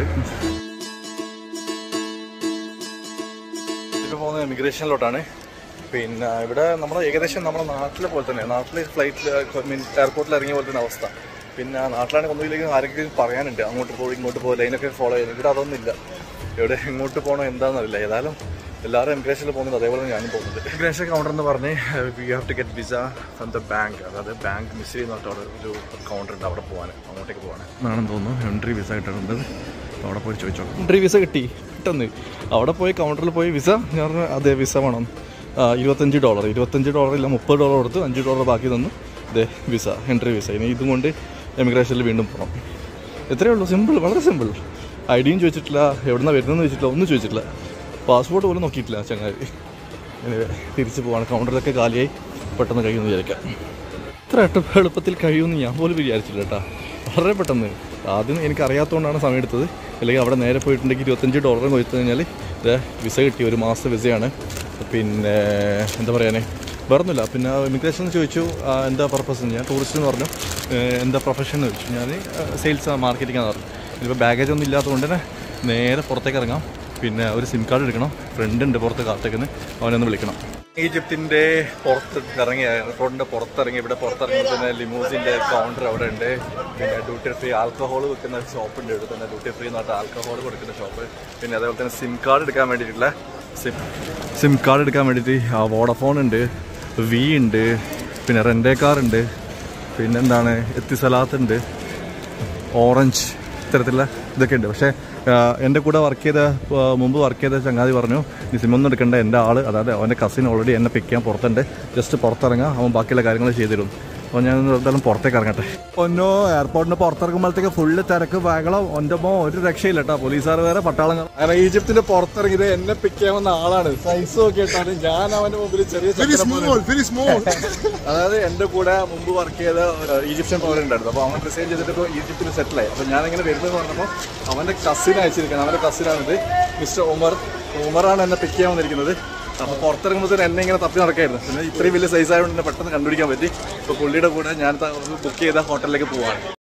ഇപ്പോൾ പോകുന്നത് ഇമിഗ്രേഷനിലോട്ടാണ് പിന്നെ ഇവിടെ നമ്മൾ ഏകദേശം നമ്മുടെ നാട്ടിലെ പോലെ തന്നെ നാട്ടിൽ ഫ്ലൈറ്റിൽ മീൻ എയർപോർട്ടിൽ ഇറങ്ങിയ പോലെ തന്നെ അവസ്ഥ പിന്നെ നാട്ടിലാണെങ്കിൽ ഒന്നുമില്ലെങ്കിൽ ആരെങ്കിലും പറയാനുണ്ട് അങ്ങോട്ട് പോകും ഇങ്ങോട്ട് പോകും ലൈനൊക്കെ ഫോളോ ചെയ്യുന്നത് ഇവിടെ അതൊന്നും ഇല്ല ഇവിടെ എങ്ങോട്ട് പോകണോ എന്താണെന്നറിയില്ല ഏതായാലും എല്ലാവരും ഇമിഗ്രേഷനിൽ പോകുന്നത് അതേപോലെ ഞാനും പോകുന്നത് ഇമിഗ്രേഷൻ കൗണ്ടർ എന്ന് പറഞ്ഞ് you have to get visa from the bank അതായത് ബാങ്ക് മിസ് ചെയ്യുന്ന അവിടെ ഒരു കൗണ്ടർ ഉണ്ട് അവിടെ പോകാൻ അങ്ങോട്ടേക്ക് പോകാൻ ആണെന്ന് തോന്നുന്നു എൻട്രി വിസ കിട്ടുന്നുണ്ട് അവിടെ പോയി ചോദിച്ചോ എൻട്രി വിസ കിട്ടി കിട്ടുന്നു അവിടെ പോയി കൗണ്ടറിൽ പോയി വിസ ഞാൻ പറഞ്ഞു അതെ വിസ വേണം ആ, ഇരുപത്തഞ്ച് ഡോളർ ഇരുപത്തഞ്ച് ഡോളർ ഇല്ല മുപ്പത് ഡോളർ കൊടുത്ത് അഞ്ച് ഡോളർ ബാക്കി തന്നു ഇതേ വിസ എൻട്രി വിസ ഇനി ഇതും കൊണ്ട് എമിഗ്രേഷനിൽ വീണ്ടും പോകണം ഇത്രയേ ഉള്ളൂ സിമ്പിൾ വളരെ സിമ്പിൾ ഐ ഡിയും ചോദിച്ചിട്ടില്ല എവിടുന്ന വരുന്നതെന്ന് ചോദിച്ചിട്ടില്ല ഒന്നും ചോദിച്ചിട്ടില്ല പാസ്പോർട്ട് പോലും നോക്കിയിട്ടില്ല ചങ്ങാതി Anyway, തിരിച്ച് പോവാണ് കൗണ്ടറിലൊക്കെ കാലിയായി പെട്ടെന്ന് കഴിയുമെന്ന് വിചാരിക്കാം ഇത്ര എട്ട- എളുപ്പത്തിൽ കഴിയുമെന്ന് ഞാൻ പോലും വിചാരിച്ചില്ല കേട്ടോ വളരെ പെട്ടെന്ന് ആദ്യം എനിക്ക് അറിയാത്തതുകൊണ്ടാണ് സമയം എടുത്തത് അല്ലെങ്കിൽ അവിടെ നേരെ പോയിട്ടുണ്ടെങ്കിൽ ഇരുപത്തഞ്ച് ഡോളർ കൊടുത്തു കഴിഞ്ഞാൽ ഇത് വിസ കിട്ടി ഒരു മാസത്തെ വിസയാണ് പിന്നെ എന്താ പറയാനേ വേറൊന്നുമില്ല പിന്നെ ഇമിഗ്രേഷൻ ചോദിച്ചു ആ, എന്താ പർപ്പസ് ഞാൻ ടൂറിസ്റ്റ് എന്ന് പറഞ്ഞു ഏ, എന്താ പ്രൊഫഷൻ എന്ന് ചോദിച്ചു ഞാൻ സെയിൽസ് മാർക്കറ്റിംഗ് എന്ന് പറഞ്ഞു ഇതിപ്പോൾ ബാഗേജ് ഒന്നും ഇല്ലാത്തതുകൊണ്ട് തന്നെ നേരെ പുറത്തേക്ക് ഇറങ്ങാം പിന്നെ ഒരു സിം കാർഡ് എടുക്കണം ഫ്രണ്ട് ഉണ്ട് പുറത്ത് കാത്തേക്ക് അവനൊന്ന് വിളിക്കണം ഈജിപ്തിൻ്റെ പുറത്ത് ഇറങ്ങിയ എയർപോർട്ടിൻ്റെ പുറത്തിറങ്ങി ഇവിടെ പുറത്തിറങ്ങുമ്പോൾ തന്നെ ലിമൂസിൻ്റെ കൗണ്ടർ അവിടെ ഉണ്ട് പിന്നെ ഡ്യൂട്ടി ഫ്രീ ആൽക്കഹോൾ വെക്കുന്ന ഷോപ്പ് ഉണ്ട് ഇവിടെ തന്നെ ഡ്യൂട്ടി ഫ്രീ എന്ന് പറഞ്ഞാൽ ആൽക്കഹോൾ കൊടുക്കുന്ന ഷോപ്പ് പിന്നെ അതേപോലെ തന്നെ സിം കാർഡ് എടുക്കാൻ വേണ്ടിയിട്ടുള്ള സിം സിം കാർഡ് എടുക്കാൻ വേണ്ടിയിട്ട് വോഡഫോൺ ഉണ്ട് വി ഉണ്ട് പിന്നെ റെൻഡേ കാർ ഉണ്ട് പിന്നെന്താണ് എത്തിസലാത്ത് ഉണ്ട് ഓറഞ്ച് ഇത്തരത്തിലുള്ള ഇതൊക്കെ ഉണ്ട് പക്ഷേ ആ, എൻ്റെ കൂടെ വർക്ക് ചെയ്ത ആ, മുമ്പ് വർക്ക് ചെയ്ത ചങ്ങാതി പറഞ്ഞു ഈ സിമൊന്നും എടുക്കേണ്ട എൻ്റെ ആൾ അതായത് അവൻ്റെ കസിൻ ഓൾറെഡി എന്നെ പിക്ക് ചെയ്യാൻ പുറത്തുണ്ട് ജസ്റ്റ് പുറത്തിറങ്ങുക അവൻ ബാക്കിയുള്ള കാര്യങ്ങൾ ചെയ്തു തരും അപ്പോൾ ഞാൻ എന്തായാലും പുറത്തേക്ക് ഇറങ്ങട്ടെ ഒന്നോ എയർപോർട്ടിന് പുറത്തിറങ്ങുമ്പോഴത്തേക്ക് ഫുള്ള് തിരക്ക് ബഹളം ഒൻ്റെ മോ ഒരു രക്ഷയില്ല കേട്ടോ പോലീസുകാർ വേറെ പട്ടാളങ്ങൾ അങ്ങനെ ഈജിപ്തിന്റെ പുറത്തിറങ്ങിയത് എന്നെ പിക്ക് ചെയ്യാൻ വന്ന ആളാണ് സൈസ് നോക്കിയിട്ടാണ് ഞാൻ അവന്റെ മുമ്പിൽ ചെറിയ very small. അതായത് എൻ്റെ കൂടെ മുമ്പ് വർക്ക് ചെയ്ത ഒരു ഈജിപ്ഷ്യൻ പൗരനുണ്ടായിരുന്നു അപ്പോൾ അവൻ റിസൈൻ ചെയ്തിട്ട് ഇപ്പോൾ ഈജിപ്തിൽ സെറ്റിലായി അപ്പോൾ ഞാനിങ്ങനെ വരുന്നത് പറഞ്ഞപ്പോൾ അവൻ്റെ കസിൻ അയച്ചിരിക്കണം അവൻ്റെ കസിനാണിത് മിസ്റ്റർ ഉമർ ഉമറാണ് എന്നെ പിക്ക് ചെയ്യാൻ വന്നിരിക്കുന്നത് അപ്പോൾ പുറത്തിറങ്ങുമ്പോൾ എന്നെ ഇങ്ങനെ തപ്പി നടക്കായിരുന്നു പിന്നെ ഇത്രയും വലിയ സൈസ് ആയതുകൊണ്ട് എന്നെ പെട്ടെന്ന് കണ്ടുപിടിക്കാൻ പറ്റി ഇപ്പോൾ പുള്ളിയുടെ കൂടെ ഞാൻ ബുക്ക് ചെയ്ത ഹോട്ടലിലേക്ക് പോവാണ്